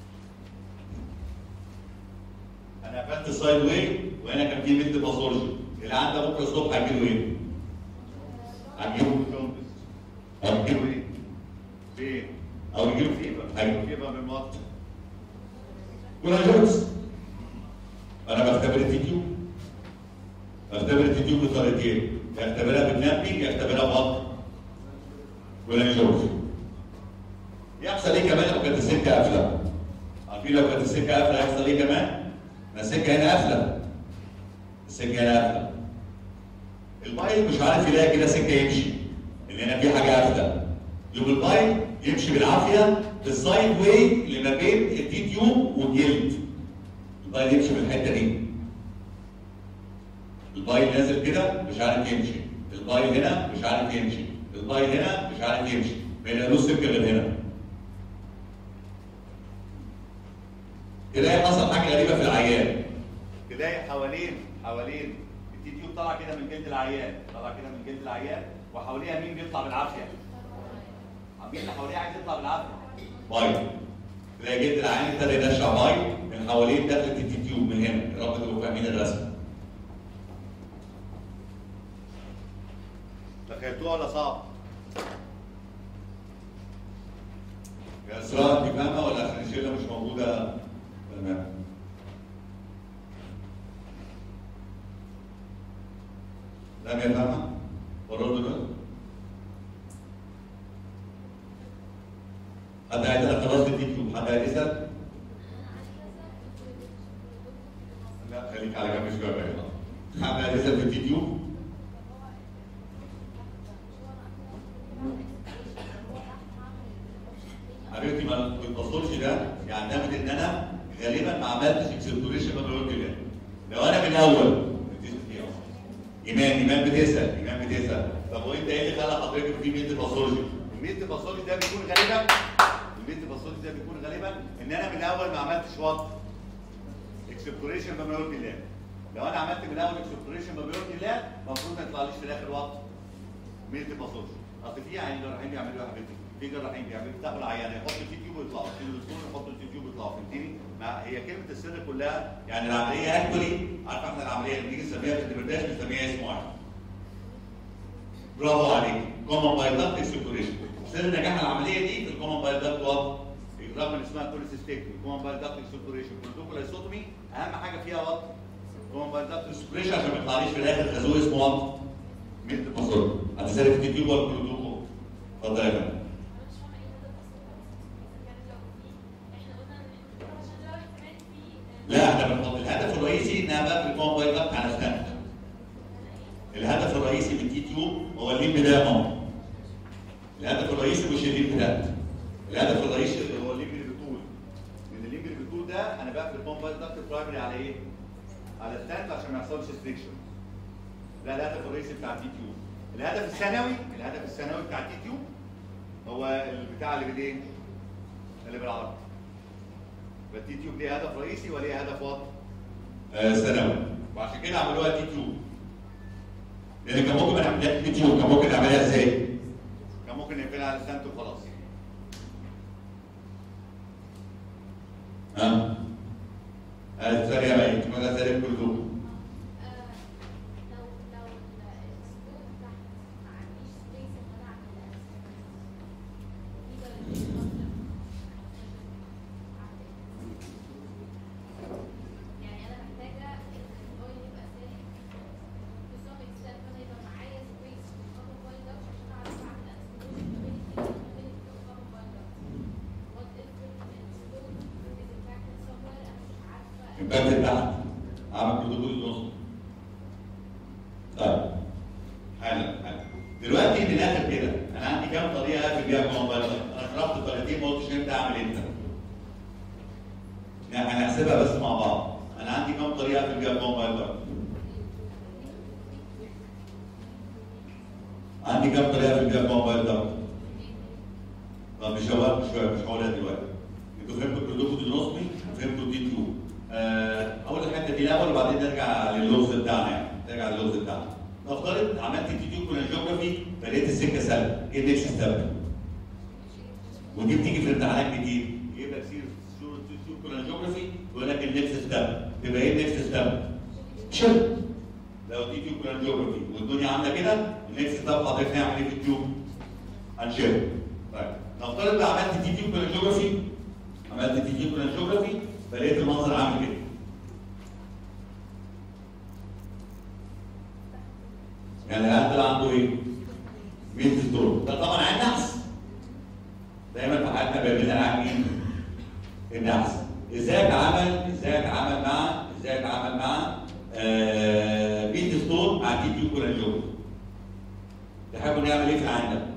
انا قفلت السايد واي وهنا كان في ميلت باثولوجي اللي عنده بكره الصبح هجيله ايه؟ هجيله جوندس او هجيله ايه؟ فين؟ او يجيله فيبر هيجيله فيبر من المطر كلها جونز انا بختبر التيتيو بختبر التيتيو بطريقتين يختبرها بكلامبي يختبرها ببطن ولا جونز يحصل ايه كمان لو كانت السكه قافله عارفين لو كانت السكه قافله هيحصل ايه كمان ما السكه هنا قافله السكه هنا قافله البايل مش عارف يلاقي كده سكه يمشي اللي هنا في حاجه قافله يبقى البايل يمشي بالعافيه بالسايد واي اللي ما بين الدي تيوب والجلد البايل يمشي من الحته دي البايل نازل كده مش عارف يمشي البايل هنا مش عارف يمشي البايل هنا مش عارف يمشي ما يلاقيلوش سكه غير هنا تلاقي حصل حاجه غريبه في العيان تلاقي حوالين حوالين التي تيوب طالع كده من جلد العيان طالع كده من جلد العيان وحواليها مين بيطلع بالعافيه مين اللي حواليها عايز يطلع بالعافيه باي تلاقي جلد العين ابتدى ينشع باي من حواليه دخلت التيوب من هنا يا رب تبقوا فاهمين الرسم تخيلتوها ولا صعب؟ يا اسراء انت فاهمه ولا عشان الشله مش موجوده تمام لم يفهمها؟ ورد دلوقتي حد عايز يسال خلاص التيوب حد عايز يسال؟ لا خليك على جنب شويه بقى حد عايز يسال في التيوب؟ حبيبتي ما الباثولوجي ده يعتمد ان انا غالبا ما عملتش اكسبلوريشن قبل الورك ده لو انا من الاول ايمان ايمان بتسال ايمان بتسال طب وانت ايه اللي خلى حضرتك في ميت باثولوجي؟ الميت باثولوجي ده بيكون غالبا الميت باثولوجي ده بيكون غالبا ان انا من الاول ما عملتش وات اكسبلوريشن بما يرضي الله لو انا عملت من الاول اكسبلوريشن بما يرضي الله المفروض ما يطلعليش في الاخر وات ميت باثولوجي اصل في عيانين جراحين بيعملوا ايه يا حبيبتي؟ في جراحين بيعملوا يفتحوا العيان يحطوا التي تيوب ويطلعوا يشيلوا الدكتور يحطوا التي تيوب ويطلعوا فهمتني؟ ما هي كلمه السر كلها يعني العمليه اكولي عارف احنا العمليه اللي بنيجي نسميها في الدبرداش بنسميها اسم واحد برافو عليك كومن بايلات اكسبلوريشن سر نجاح العمليه دي في الكومن بايلات وات رغم ان اسمها كوليسيستيكتومي كومن بايل داكت اكسبلوريشن كولوكولايسوتومي اهم حاجه فيها وات كومن بايل داكت اكسبلوريشن عشان ما يطلعليش في الاخر خازوق اسمه وات ميت باثولوجي هتسالي في التيوب ولا كلودوكو اتفضل يا فندم لا احنا بنحط الهدف الرئيسي انها بقى في الكومن بايل داكت على ستاند الهدف الرئيسي من التي تيوب هو الليمب ده يا ماما الهدف الرئيسي مش الليمب ده الهدف الرئيسي اللي هو الليمبري بتول من الليمبري بتول ده انا بقفل الكومن بايل داكت برايمري على ايه؟ على ستاند عشان ما يحصلش ستريكشن ده الهدف الرئيسي بتاع التي تيوب الهدف الثانوي الهدف الثانوي بتاع التي تيوب هو البتاع اللي بالايه؟ اللي بالعرض فالتي تيوب ليه هدف رئيسي وليه هدف واضح آه، ثانوي وعشان كده عملوها تي تيوب لان كان ممكن ما نعملهاش تي تيوب كان ممكن نعملها ازاي؟ كان ممكن نقفلها على ستاند وخلاص ها؟ آه، ثانية بقى انت ما ثانية كلكم امباكت تحت عمل بروتوكول النص طيب حالا حالا دلوقتي من الاخر كده انا عندي كام طريقه اقفل بيها الموبايل انا شرحت الطريقتين ما قلتش امتى اعمل امتى يعني هنحسبها بس مع بعض انا عندي كام طريقه اقفل بيها الموبايل عندي كام طريقه اقفل بيها الموبايل ده طب مش هقول مش مش هقولها دلوقتي انتوا فهمتوا البروتوكول النصبي وفهمتوا الدي تيوب آه، اول الحته دي الاول وبعدين نرجع للغز بتاعنا يعني نرجع للغز بتاعنا نفترض عملت تيتيو كولانجيوجرافي فلقيت السكه سهله ايه النكست ستيب؟ ودي بتيجي في امتحانات كتير يجيب لك سير صوره تيتيو كولانجيوجرافي يقول لك النكست ستيب تبقى ايه النكست ستيب؟ شيل لو تيتيو كولانجيوجرافي والدنيا عامله كده النكست ستيب حضرتك هنعمل ايه في التيوب؟ هنشيل طيب نفترض بقى عملت تيتيو كولانجيوجرافي عملت تيتيو كولانجيوجرافي فلقيت المنظر عامل كده يعني العيال ده عنده ايه؟ مين ستور ده طبعا عين نحس دايما في حياتنا بيقابلنا العيال مين؟ النحس ازاي اتعامل ازاي اتعامل مع ازاي اتعامل مع آه مين ستور مع تي تيوب كولانجيوم تحبوا نعمل ايه في العين ده؟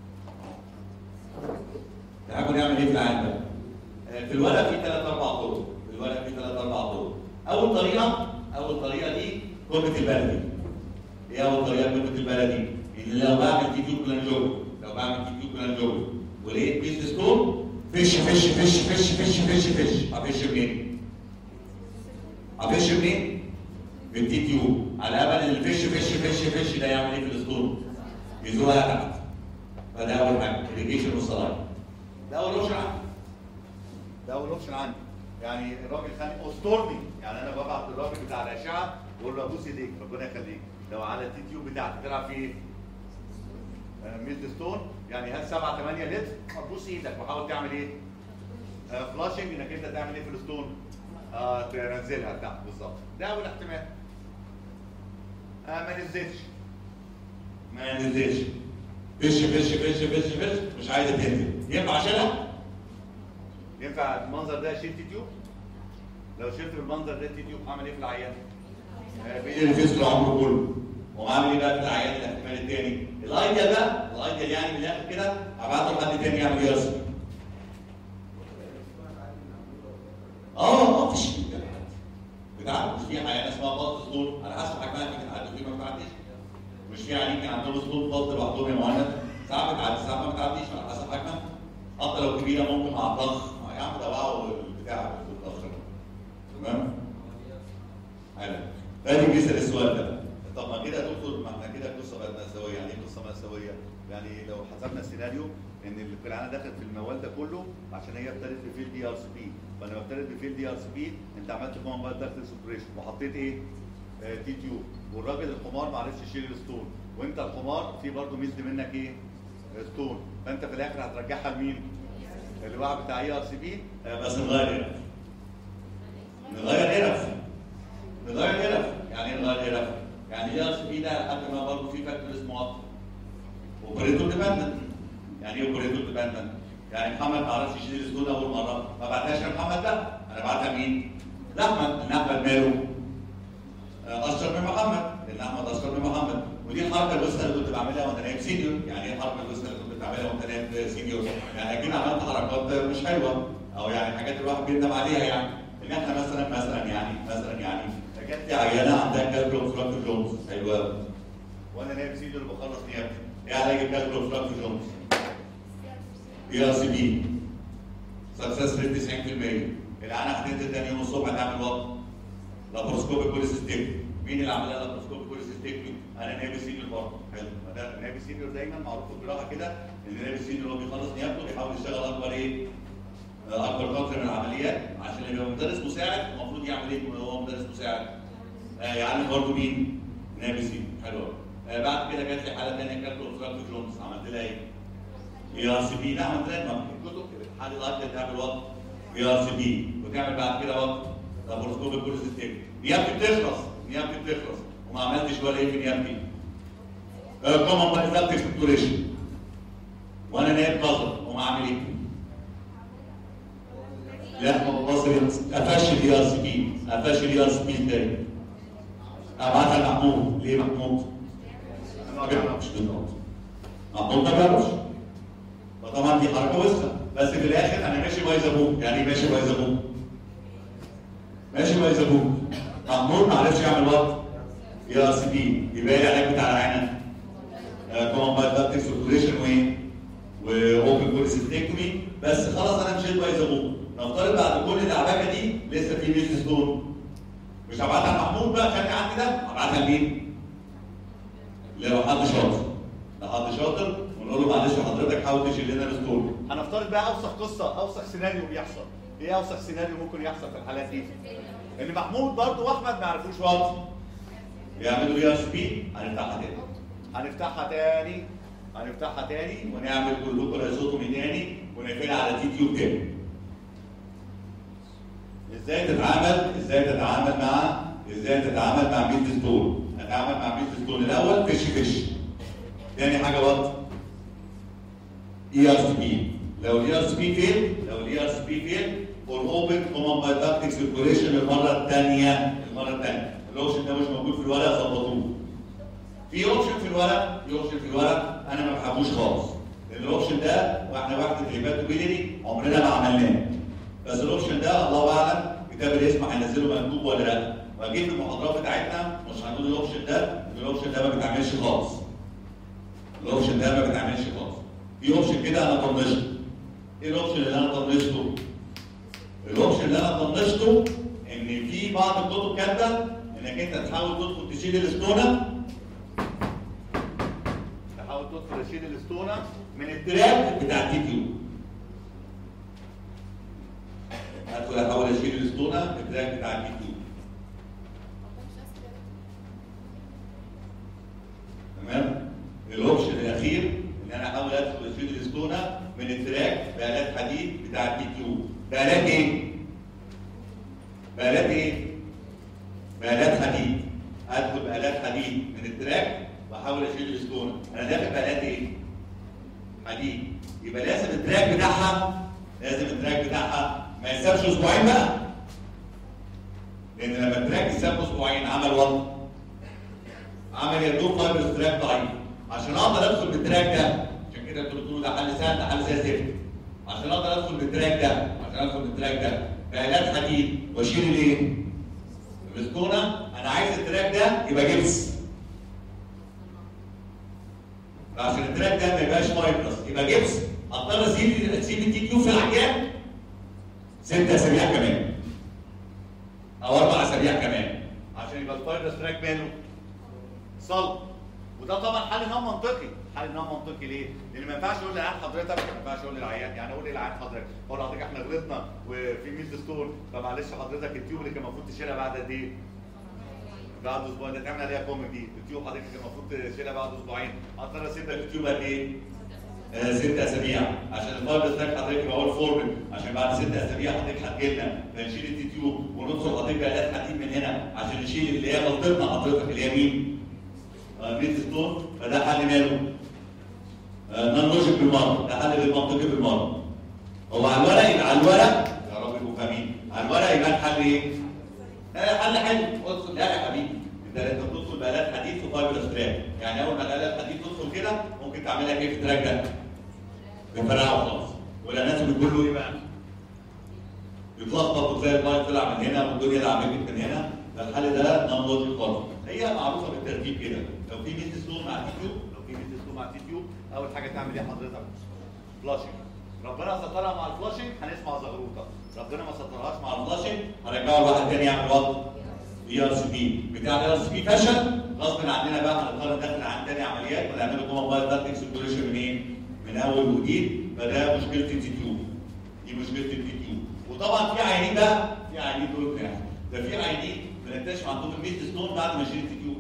تحبوا نعمل ايه في العين ده؟ في الورق في ثلاث اربع طرق في الورق في ثلاث اربع طرق اول طريقه اول طريقه دي كلمه البلدي ايه اول طريقه كلمه البلدي ان لو بعمل تي تيوب كلانجوج لو بعمل تي تيوب كلانجوج ولقيت بيس ستون فش فش فش فش فش فش فش افش منين؟ افش منين؟ من التي تيوب على امل ان الفش فش فش فش ده يعمل ايه في الاسطول؟ يزورها تحت فده اول حاجه irrigation والصلايه ده اول اوبشن عندي ده اول اوبشن عندي يعني الراجل خانق اسطورني يعني انا ببعت للراجل بتاع الاشعه بقول له ابوس ايديك ربنا يخليك لو على التي تيوب بتاعتك تلعب في ايه؟ آه، ميلد ستون يعني هات 7 8 لتر ابوس ايدك وحاول تعمل ايه؟ آه فلاشنج انك انت تعمل ايه في الستون؟ اه تنزلها تحت بالظبط ده اول احتمال آه ما نزلتش ما ينزلش فش فش فش فش فش مش عايزه تنزل ينفع اشيلها؟ ينفع المنظر ده اشيل تي تيوب؟ لو شلت بالمنظر ده تي تيوب هعمل ايه في العيان؟ آه بين الفيس عمره كله وعامل ايه بقى في العيان الاحتمال الثاني؟ الايديال بقى الايديال يعني من الاخر كده ابعته لحد تاني يعمل يرسم اه اه فيش بتاع مش في عيان اسمها فضل صدور على حسب حجمها في بتعدي وفي ما بتعديش مش في عيانين كان عندهم صدور فضل لوحدهم يا مهند ساعات بتعدي ساعات ما بتعديش على حسب حجمها حتى لو كبيره ممكن مع الضخ يا عم ده بقى البتاع الضخ تمام؟ حلو ادي بيسال السؤال ده طب ما كده يا دكتور ما احنا كده القصه بقت مأساويه يعني ايه قصه مأساويه؟ يعني لو حسبنا سيناريو ان الفلانه دخلت في الموال ده كله عشان هي ابتدت بفيل دي ار سي بي فلما ابتدت بفيل دي ار سي بي انت عملت كومبايل داكت سوبريشن وحطيت ايه؟ آه تي تيوب والراجل الحمار ما عرفش يشيل الستون وانت الحمار في برضه ميزد منك ايه؟ آه، ستون فانت في الاخر هترجعها لمين؟ الوعي بتاع اي ار سي بي بس نغير هرف نغير هرف نغير هرف يعني ايه نغير هرف؟ يعني اي ار سي بي ده لحد ما برضه في فاكتور اسمه اطر اوبريتور ديبندنت يعني ايه اوبريتور ديبندنت؟ يعني محمد ما عرفش يشيل الستون اول مره ما بعتهاش لمحمد لا انا بعتها مين؟ لاحمد لان احمد ماله؟ آه، اشطر من محمد لان احمد اشطر من محمد ودي الحركه الوسطى اللي كنت بعملها وانا نايم سينيور يعني ايه الحركه الوسطى اللي كنت بعملها وانا نايم سينيور يعني اكيد عملت حركات مش حلوه او يعني حاجات الواحد بيندم عليها يعني ان احنا مثلا مثلا يعني مثلا يعني جت لي عيانه عندها كالكولوم فراكتور جونز حلوه قوي وانا نايم سينيور بخلص نيابتي ايه علاج الكالكولوم فراكتور جونز؟ بي ار سي بي سكسس ريت 90% العيانه هتنزل تاني يوم الصبح تعمل وقت لابروسكوبي كوليسيستيك مين اللي عمل لها لابروسكوبي كوليسيستيك انا نائب سينيور برضه حلو ما ده نائب سينيور دايما معروف في الجراحه كده ان نائب السينيور هو بيخلص نيابته بيحاول يشتغل اكبر ايه؟ اكبر قدر من العمليات عشان يبقى مدرس مساعد المفروض يعمل ايه وهو مدرس مساعد؟ آه يعلم برضه مين؟ نائب السينيور حلو قوي. آه بعد كده جات لي حاله ثانيه كانت اوبستراكتيف جونز عملت لها ايه؟ بي ار سي بي لا عملت لها ما في الكتب حاله الاكل تعمل وقت بي ار سي بي وتعمل بعد كده وقت لابروسكوبي كوليسيستيك نيابتي بتخلص نيابتي بتخلص وما عملتش ولا ايه في نيابتي؟ كومن بايزابتيك سبتوريشن وانا نائب نظر وما عامل ايه؟ لا ما ببصر قفش الدي ار سي بي قفش الدي ار سي بي ازاي؟ ابعتها لمحمود ليه محمود؟ انا ما مش بالضبط محمود ما جربش فطبعا دي حركه وسخه بس في الاخر انا ماشي بايظ ابوك يعني ايه ماشي بايظ ابوك؟ ماشي بايظ ابوك محمود ما عرفش يعمل وقت دي ار سي بي يبقى ايه العلاج بتاع العينه؟ كومن بايزابتيك سيركوليشن وايه؟ واوبن كوليسيستيكتومي بس خلاص انا مشيت بايظ ابوك نفترض بعد كل العباكه دي لسه في ميس ستون مش هبعتها لمحمود بقى خلي عندي ده هبعتها لمين؟ لو حد شاطر لو حد شاطر ونقول له معلش حضرتك حاول تشيل لنا الستون هنفترض بقى اوسخ قصه اوسخ سيناريو بيحصل ايه اوسخ سيناريو ممكن يحصل في الحالات دي ان محمود برضه واحمد ما يعرفوش وقت يعملوا اي ار سي بي هنفتحها تاني هنفتحها تاني هنفتحها تاني ونعمل كلكم ايزوتومي تاني ونقفلها على تي تيوب تاني ازاي تتعامل ازاي تتعامل مع ازاي تتعامل مع ميت ستون هتعامل مع ميت ستون الاول فيش فيش تاني حاجه وقت اي ار سي بي لو الاي ار سي بي فين لو الاي ار سي بي فين فور اوبن كومن بايتاكتيك سيركوليشن المره الثانيه المره الثانيه الاوبشن ده مش موجود في الورقه ظبطوه في اوبشن في الورق في اوبشن في الورق انا ما بحبوش خالص لان الاوبشن ده واحنا وقت الهيباتوبيلري عمرنا ما عملناه بس الاوبشن ده الله اعلم كتاب الاسم هينزله مكتوب ولا لا واجيب في المحاضرات بتاعتنا مش هنقول الاوبشن ده لأن الاوبشن ده ما بيتعملش خالص الاوبشن ده ما بيتعملش خالص في اوبشن كده انا طنشته ايه الاوبشن اللي انا طنشته؟ الاوبشن اللي انا طنشته ان في بعض الكتب كاتبه انك انت تحاول تدخل تشيل الاسطونه تحاول تدخل تشيل الاسطونه من التراك بتاع التي تيوب ادخل احاول اشيل الاسطونه من التراك بتاع التي تيوب تمام الاوبشن الاخير ان انا احاول ادخل اشيل الاسطونه من التراك بالات حديد بتاع التي تيوب بالات ايه؟ بالات ايه؟ بالات حديد ادخل بالات حديد من التراك واحاول اشيل الاسطونه انا داخل بالات ايه؟ حديد يبقى لازم التراك بتاعها لازم التراك بتاعها ما يسابش اسبوعين بقى لان لما التراك يساب اسبوعين عمل وضع عمل يا دوب فايبر ستراك ضعيف عشان اقدر ادخل بالتراك ده عشان كده انتوا بتقولوا ده حل سهل ده حل زي الزفت عشان اقدر ادخل بالتراك ده عشان ادخل بالتراك ده بآلات حديد واشيل الايه؟ الاسطونه انا عايز التراك ده يبقى جبس فعشان التراك ده ما يبقاش فايبرس يبقى جبس اضطر اسيب اسيب التي كيو في العجان ست اسابيع كمان او اربع اسابيع كمان عشان يبقى الفايبرس تراك ماله صلب وده طبعا حل نوع منطقي حل نوع منطقي ليه؟ لان ما ينفعش اقول للعيان حضرتك ما ينفعش اقول للعيان يعني اقول للعيان حضرتك اقول لحضرتك احنا غلطنا وفي ميل ستون فمعلش حضرتك التيوب اللي كان المفروض تشيلها بعد قد ايه؟ بعد اسبوع ده تعمل عليها كوم جديد التيوب حضرتك كان المفروض تشيلها بعد اسبوعين اضطر اسيب لك التيوب قد ايه؟ آه، ست اسابيع عشان الفايبر تراك حضرتك يبقى هو الفورمن عشان بعد ست اسابيع حضرتك هتجي لنا فنشيل التي تيوب وندخل حضرتك بآلات حديد من هنا عشان نشيل اللي هي غلطتنا حضرتك اللي هي مين؟ ميت ستون فده حل ماله؟ نون لوجيك بالمره ده حل بالمنطقي بالمره هو على الورق يبقى على الورق يا رب يبقوا فاهمين على الورق يبقى الحل ايه؟ لا حل حلو ادخل لا يا حبيبي انت انت بتدخل بآلات حديد في فايبر ستراك يعني اول ما الآلات الحديد تدخل كده ممكن تعملها ايه في التراك ده؟ بفرقعه خالص ولا الناس بتقول له ايه بقى؟ يتلخبط وتلاقي المايه طلع من هنا والدنيا دعمت من هنا فالحل ده نون لوجيك خالص هي معروفه بالترتيب كده لو في ميت ستون مع تي تيوب لو في ميت ستون مع تي تيوب اول حاجه تعمل ايه حضرتك؟ فلاشنج ربنا سترها مع الفلاشنج هنسمع زغروطه ربنا ما سترهاش مع الفلاشنج هنرجعه لواحد تاني يعمل وضع اي ار سي بي بتاع الاي ار سي بي فشل غصب عننا بقى هنضطر ندخل عن تاني عمليات ونعمله جوه موبايل دارت سيركيوليشن منين؟ من اول وجديد فده مشكله التي تيوب دي مشكله التي تيوب وطبعا في عيانين بقى في عيانين دول يعني ده في عيانين بنكتشف عندهم الميت ستون بعد ما شيل التي تيوب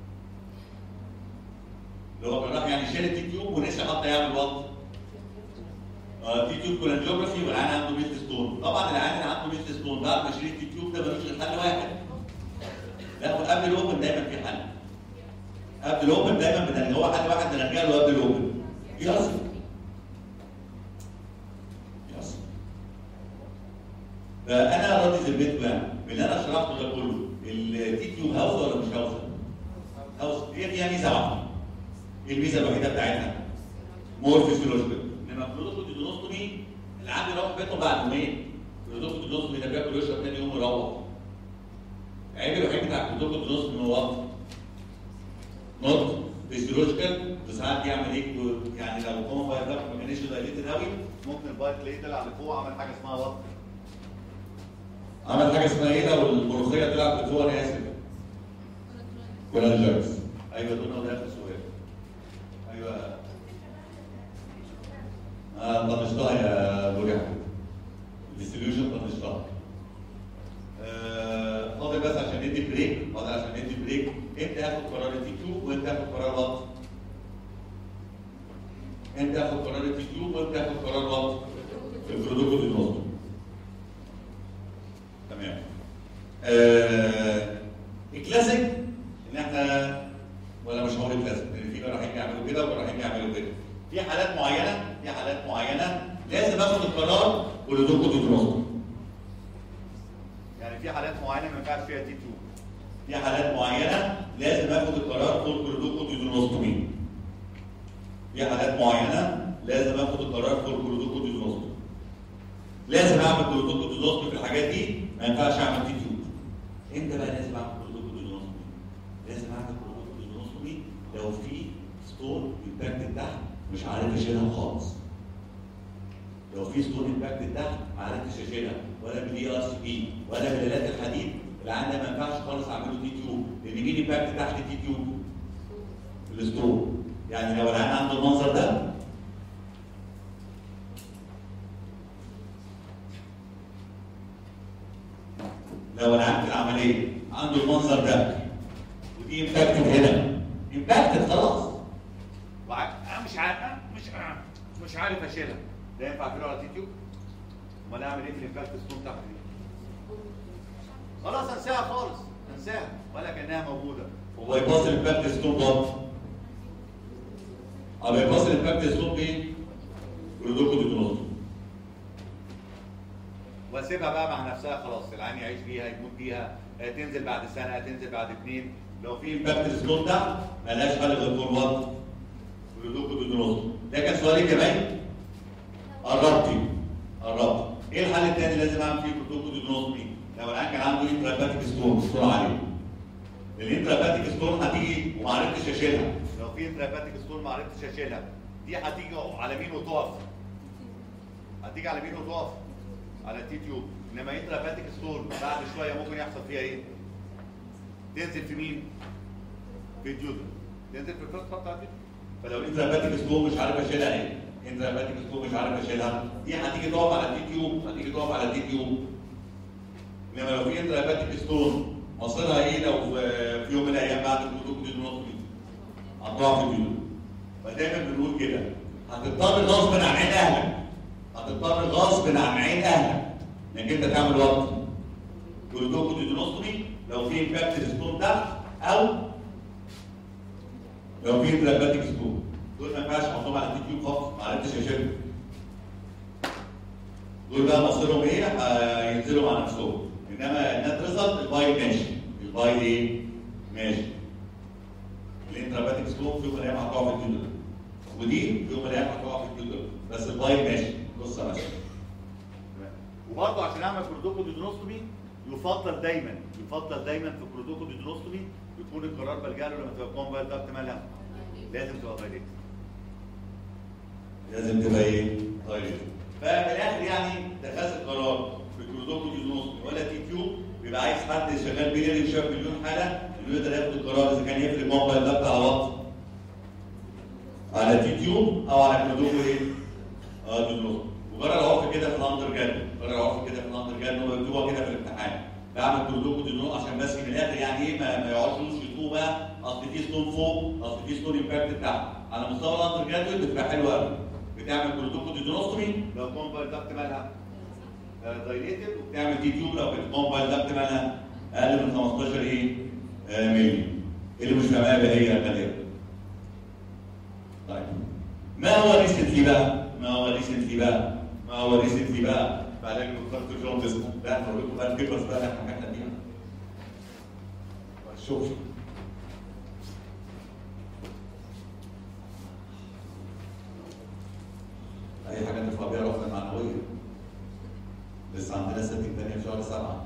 اللي هو كان راح يعني شال التي تيوب ونسي حتى يعمل وضع آه تي تيوب كولانجيوجرافي والعيان عنده ميت ستون طبعا العيان اللي عنده ميت ستون بعد ما شيل التي تيوب ده ملوش غير حل واحد لا قبل الاوبن دايما في حل قبل الاوبن دايما بنلقى هو حل واحد بنلقى له قبل الاوبن يصل يصل فانا راضي ذمته يعني باللي انا شرحته ده كله التي تيوب هاوس ولا مش هاوس؟ هاوس هي فيها ميزه واحده ايه الميزه الوحيده بتاعتها؟ مور فيسيولوجيكال انما بلوتوكوتيدونوستومي اللي عنده يروح بيته بعد يومين بلوتوكوتيدونوستومي ده بياكل ويشرب تاني يوم يروح العيب الوحيد بتاع البلوتوكوتيدونوستومي هو وقت نوت فيسيولوجيكال وساعات يعمل ايه يعني لو هو بايت ما كانش دايليتد قوي ممكن البايت تلاقيه طلع لفوق عمل حاجه اسمها وقت عمل حاجه اسمها ايه لو الملوخيه طلعت لفوق انا اسف ولا الجرس ايوه دول ده اخر سؤال ايوه اه طنشتها يا لوريا الديستريبيوشن طنشتها آه، فاضل بس عشان ندي بريك فاضل عشان ندي بريك انت هاخد قرار التي كيو وانت هاخد قرار وات انت هاخد قرار التي كيو وانت هاخد قرار وات البرودكت النص تمام آه الكلاسيك ان احنا ولا مش هقول الكلاسيك لان في رايحين يعملوا كده ورايحين يعملوا كده في حالات معينه في حالات معينه لازم اخد القرار والبرودكت النص يعني في حالات معينه ما ينفعش فيها تي 2 في حالات معينه لازم اخد القرار فور كلودوكو ديزونوستومي في حالات معينه لازم اخد القرار فور كلودوكو ديزونوستومي لازم اعمل كلودوكو ديزونوستومي في الحاجات دي ما ينفعش اعمل تي 2 امتى بقى لازم اعمل كلودوكو ديزونوستومي لازم اعمل كلودوكو ديزونوستومي لو في ستون امباكت تحت مش عارف اشيلها خالص لو في ستون امباكت تحت ما عرفتش اشيلها ولا بالاي ار سي بي ولا بالالات الحديد العين ده ما ينفعش خالص اعمل له تي تيوب لان يجي لي باك تحت تي تيوب الستور يعني لو العين عنده المنظر ده لو العين في العمليه عنده المنظر ده ودي امباكتد هنا امباكتد خلاص وع- أنا مش عارف أنا مش مش عارف اشيلها ده ينفع اعمله على تيوب امال اعمل ايه في الامباكت ستون تحت دي خلاص انساها خالص انساها ولا كانها موجوده هو يباص الامباكت ستون برضه او يباص الامباكت ستون بايه؟ برودوكو ديتونوس واسيبها بقى مع نفسها خلاص العين يعيش بيها يموت بيها آه، تنزل بعد سنه تنزل بعد اثنين لو في امباكت ستون ده ملهاش حل غير طول وقت برودوكو ديتونوس ده كان سؤالي كمان قربتي قربت ايه الحل الثاني اللي لازم اعمل فيه برودوكو ديتونوس لو العيان كان عنده انتراباتيك ستون ستون عليه الانتراباتيك ستون هتيجي وما عرفتش اشيلها لو في انتراباتيك ستون ما عرفتش اشيلها دي هتيجي على مين وتقف هتيجي على مين وتقف على التي تيوب انما انتراباتيك ستون بعد شويه ممكن يحصل فيها ايه تنزل في مين في الجدر تنزل في الفرق بتاع الجدر فلو انتراباتيك ستون مش عارف اشيلها ايه انتراباتيك ستون مش عارف اشيلها دي هتيجي تقف على التي تيوب هتيجي تقف على التي تيوب انما لو في انتراباتيك ستون مصيرها ايه لو في- في يوم من الايام بعد البلوك دي النص دي هتقع في الجدر فدايما بنقول كده هتضطر غصب عن عين اهلك هتضطر غصب عن عين اهلك انك انت تعمل وقت جلوكوكو ديدونوستومي لو في امباكت ستون تحت او لو في انتراباتيك ستون دول ما ينفعش احطهم على التي تيوب خالص ما عرفتش اشيلهم دول بقى مصيرهم ايه؟ هينزلوا مع نفسهم انما النت ريزلت الباي ماشي الباي ايه؟ ماشي الانتراباتيك ستون في يوم من الايام هتقع في الجدر ودي في يوم من الايام هتقع في الجدر بس الباي ماشي قصه ماشيه وبرضه عشان اعمل بروتوكول ديدونوستومي يفضل دايما يفضل دايما في بروتوكول ديدونوستومي يكون القرار بلجأ له لما تبقى كومبايل دكت مالها لازم تبقى دايركت لازم تبقى ايه؟ طيب ففي الاخر يعني اتخاذ القرار في البروتوكول ديزنوستومي ولا تي كيو بيبقى عايز حد شغال بيلي شاف مليون حاله انه يقدر ياخد القرار اذا كان يفرق موبايل دكت على وات على تي كيو او على بروتوكول ايه؟ اه ديزنوستومي وجرى العرف كده في الاندر جاد جرى العرف كده في الاندر جاد ان هو يكتبوها كده في الامتحان بعمل بروتوكول ديزنوستومي عشان بس من الاخر يعني ايه ما, ما يقعدوش يشوفوا بقى اصل في ستون فوق اصل في ستون امباكت تحت على مستوى الاندر جاد بتبقى حلوه قوي بتعمل بروتوكول ديزنوستومي لو كومبايل دكت مالها دايليتد تعمل تي تيوب لو كانت موبايل دكت مالها اقل من 15 ايه آه مللي اللي مش فاهمها بقى هي غالبا طيب ما هو ريسنتلي بقى؟ ما هو ريسنتلي بقى؟ ما هو ريسنتلي بقى؟ بعد كده دكتور جون ديسك لا نقول لكم بقى البيبرز بقى اللي احنا حكينا فيها شوف اي حاجه نرفع بيها روحنا المعنويه لسه عندنا ست تانية في شهر سبعة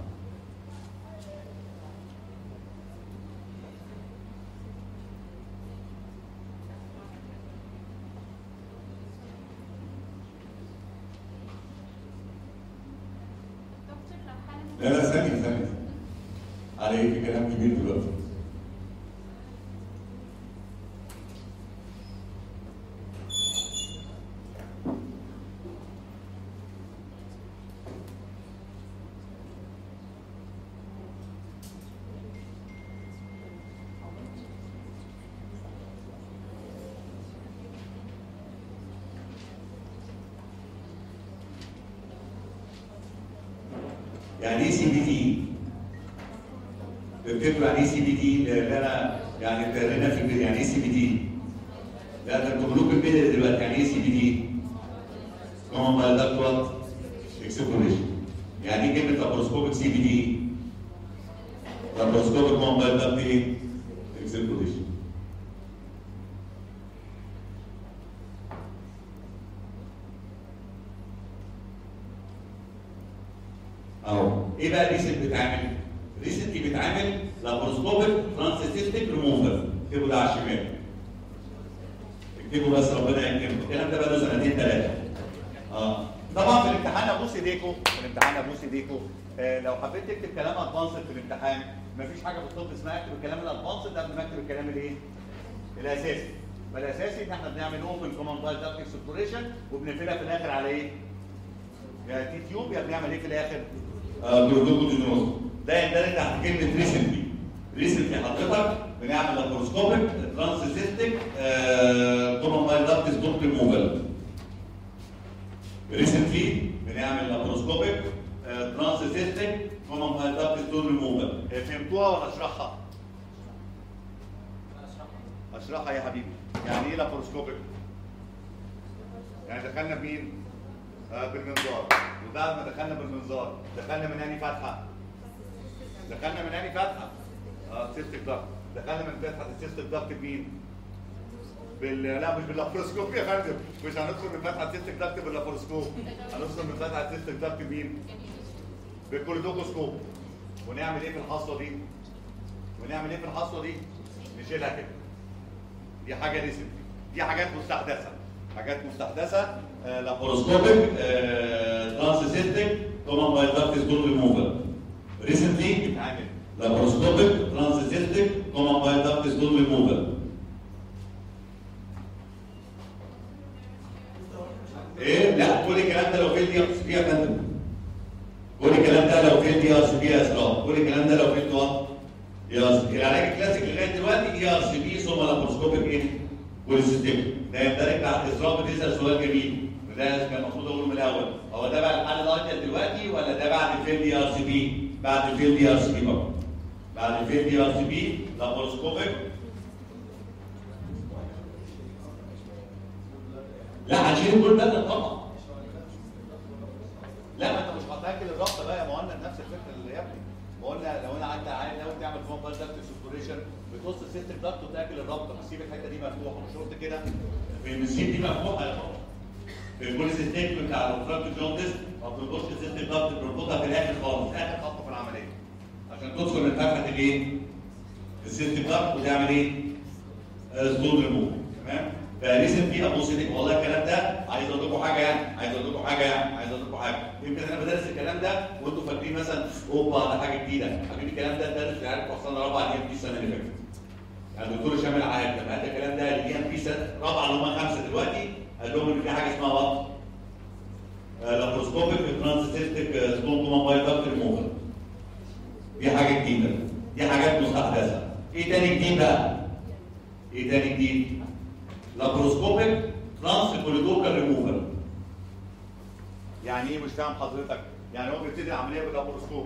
دكتور لو حالة لا لا ثانية ثانية على ايه في كلام كبير دلوقتي يعني ايه سي بي تي؟ تفتكروا يعني ايه سي بي تي؟ اللي انا يعني قرينا في البيت يعني ايه سي بي تي؟ لا ده انتوا ملوك البيت دلوقتي يعني ايه سي بي تي؟ كومن باي داكت اكسبلوريشن يعني ايه كلمه لابروسكوبيك سي بي تي؟ لابروسكوبيك كومن باي داكت ايه؟ اكسبلوريشن اهو ايه بقى الريسنت بيتعمل؟ الريسنت بيتعمل لابروسكوبيك فرانسيستيك ريموفر اكتبوا ده على الشمال اكتبوا بس ربنا يكرمكم الكلام ده بقى له سنتين ثلاثه اه طبعا في الامتحان ابوس ايديكم في الامتحان ابوس ايديكم آه لو حبيت تكتب كلام ادفانسد في الامتحان مفيش حاجه في الطب اسمها اكتب الكلام الادفانسد قبل ما اكتب الكلام الايه؟ الاساسي فالاساسي ان احنا بنعمل اوبن كومن بايل داكت اكسبلوريشن وبنقفلها في الاخر على ايه؟ يا تي تيوب يا بنعمل ايه في الاخر؟ بروتوكول ده يندرج تحت كلمه ريسنتلي ريسنتلي حضرتك بنعمل لابروسكوبيك ترانسيستيك كومن بايل داكت ستوب ريموفال ريسنتلي بنعمل لابروسكوبيك ترانسيستيك كومن بايل داكت ستوب ريموفال فهمتوها ولا اشرحها؟ اشرحها يا حبيبي يعني ايه لابروسكوبيك؟ يعني دخلنا بمين؟ آه بالمنظار وبعد ما دخلنا بالمنظار دخلنا من انهي فتحه؟ دخلنا من انهي فتحه؟ اه سيستك دكت دخلنا من فتحه السيستك دكت بمين؟ بال لا مش باللابروسكوب يا فندم مش هندخل من فتحه السيستك دكت باللابروسكوب هندخل من فتحه السيستك دكت بمين؟ بالكوليدوكوسكوب ونعمل ايه في الحصوه دي؟ ونعمل ايه في الحصوه دي؟ نشيلها كده دي حاجه ريسنت دي حاجات مستحدثه حاجات مستحدثه آه لابروسكوبيك ترانسيستيك كومن بايل داكت ستوب ريموفال ريسنتلي بتتعمل لابروسكوبيك ترانسيستيك كومن بايل داكت ستوب ريموفال ايه لا كل الكلام ده لو في الدي ار سي بي يا فندم كل الكلام ده لو في الدي ار سي بي يا اسراء كل الكلام ده لو في الدي ار سي العلاج الكلاسيك لغايه دلوقتي دي ار سي بي ثم لابروسكوبيك ايه والسيستم ده يندرج تحت اسراء بتسال سؤال جميل وده كان المفروض اقوله من الاول هو ده بقى الحل الابيض دلوقتي ولا ده بعد الفيل دي ار سي بي بعد الفيل دي ار سي بي بقى بعد الفيل دي ار سي بي لابروسكوبيك لا هنشيل كل ده طبعا لا ما انت مش هتاكل الربطه بقى يا مهند نفس الفكره اللي يا ابني ما قلنا لو انا عندي عيل لو تعمل فون بال داكت سبوريشن بتقص السيستم داكت وتاكل الربطه بتسيب الحته دي مفتوحه مش قلت كده في المسيب دي مفتوحه يا بابا في البوليس ستيك بتاع الفرانك جوندس ما بتربطش السيستم ده بتربطها في الاخر خالص اخر خطوه في العمليه عشان تدخل من فتحه الايه؟ السيستم ده وتعمل ايه؟ ستون ريموف تمام؟ فريسنتلي ابص لك والله الكلام ده عايز اقول لكم حاجه يعني عايز اقول لكم حاجه يعني عايز اقول لكم حاجه يمكن انا بدرس الكلام ده وانتم فاكرين مثلا اوبا ده حاجه جديده حبيبي الكلام ده اتدرس في عيادة حسن رابعه اللي هي في السنه اللي فاتت يعني الدكتور هشام العهد لما قال الكلام ده اللي هي في سنه رابعه اللي هم خمسه دلوقتي قال لهم ان في حاجه اسمها وقت لابروسكوبيك ترانسيستيك ستون كومان بايل داكت ريموفر دي حاجه جديده دي حاجات مستحدثه ايه تاني جديد بقى؟ ايه تاني جديد؟ لابروسكوبيك ترانس كوليدوكال ريموفر يعني ايه مش فاهم حضرتك يعني هو بيبتدي العمليه باللابروسكوب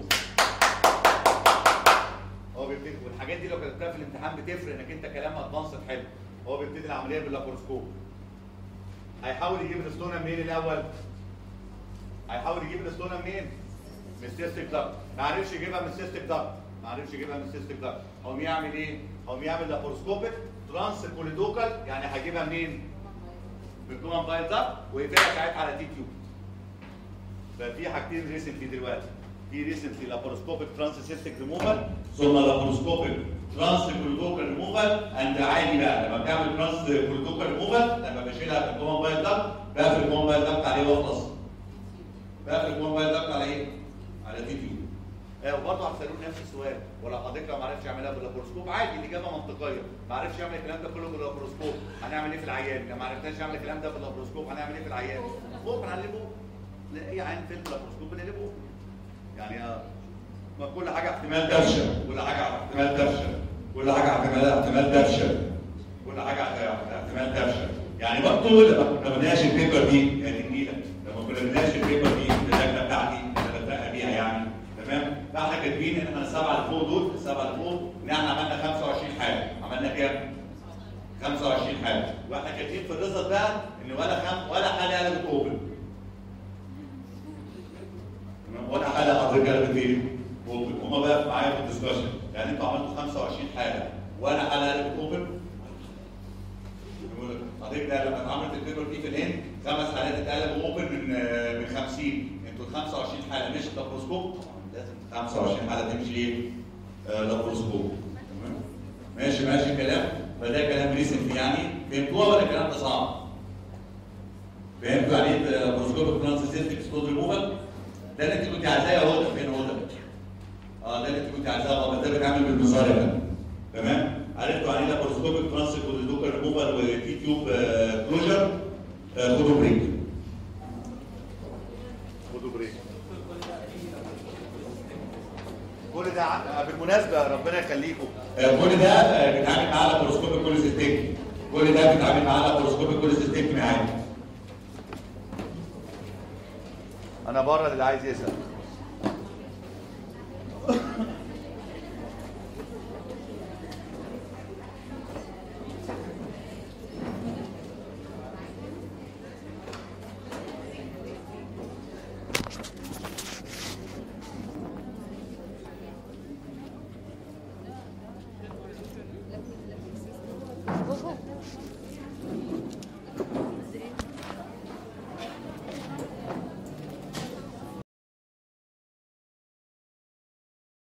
هو بيبتدي والحاجات دي لو كتبتها في الامتحان بتفرق انك انت كلام ادفانسد حلو هو بيبتدي العمليه باللابروسكوب هيحاول يجيب الاستونه منين الاول هيحاول يجيب الاستونه منين من السيستيك داكت ما عرفش يجيبها من السيستيك داكت ما عرفش يجيبها من السيستيك داكت هو يعمل ايه هو يعمل لابروسكوبيك ترانس كوليدوكال يعني هيجيبها منين من الكومن بايل داكت ويقفلها ساعتها على تي تيوب ففي حاجتين ريسنتلي دلوقتي في ريسنتلي لابروسكوبيك ترانسيستيك ريموفال ثم لابروسكوبيك ترانس كوليدوكال ريموفال اند عادي بقى لما بتعمل ترانس كوليدوكال ريموفال لما بشيلها في الكومن بايل داكت بقفل الكومن بايل داكت عليه واخلص بقفل الكومن بايل داكت على ايه؟ على تي تيوب آه وبرضه هتسالوني نفس السؤال ولو حضرتك لو ما عرفش يعملها باللابروسكوب عادي الاجابه منطقيه ما عرفش يعمل الكلام ده كله باللابروسكوب هنعمل ايه في العيان لو ما عرفناش يعمل الكلام ده باللابروسكوب هنعمل ايه في العيان فوق هنقلبه لا اي عين فين باللابروسكوب بنقلبه يعني آه، ما كل حاجه احتمال تفشل كل حاجه احتمال تفشل كل حاجه احتمال احتمال تفشل كل حاجه احتمال تفشل يعني برضه لما كنا بنناقش البيبر دي يعني جميله لما كنا بنناقش البيبر دي اللجنه بتاعتي اللي بترقى بيها يعني تمام فاحنا كاتبين ان احنا السبعه اللي فوق دول السبعه اللي فوق ان احنا عملنا 25 حاله عملنا كام؟ 25 حاله واحنا كاتبين في الريزلت بقى ان ولا خم ولا حاله قلبت اوبن ولا حاله حضرتك قلبت ايه؟ اوبن هما بقى معايا في الدسكشن يعني انتوا عملتوا 25 حاله ولا حاله قلبت اوبن حضرتك ده لما اتعملت البيبر دي في الهند خمس حالات اتقلبوا اوبن من آه، من 50 انتوا ال 25 حاله مشت لابروسكوب لازم 25 حاله تمشي ايه؟ آه، لابروسكوب تمام ماشي ماشي كلام فده كلام ريسنت يعني فهمتوها ولا الكلام ده صعب؟ فهمتوا يعني ايه لاباروسكوبيك ترانسيستيك ستون ريموفال؟ ده اللي انت كنت عايزاه اهو ده فين اهو ده اه ده اللي انت كنت عايزاه اه ده بيتعمل بالمنظار يا فندم تمام عرفتوا يعني ايه لاباروسكوبيك ترانسيك ودوكر ريموفال وتي تيوب كلوجر خدوا بريك خدوا بريك كل ده ع- بالمناسبه ربنا يخليكم آه، كل ده آه، بيتعامل معاه لاباروسكوبيك كوليسيستيك كل ده بيتعامل معاه لاباروسكوبيك كوليسيستيك معايا انا بره اللي عايز يسال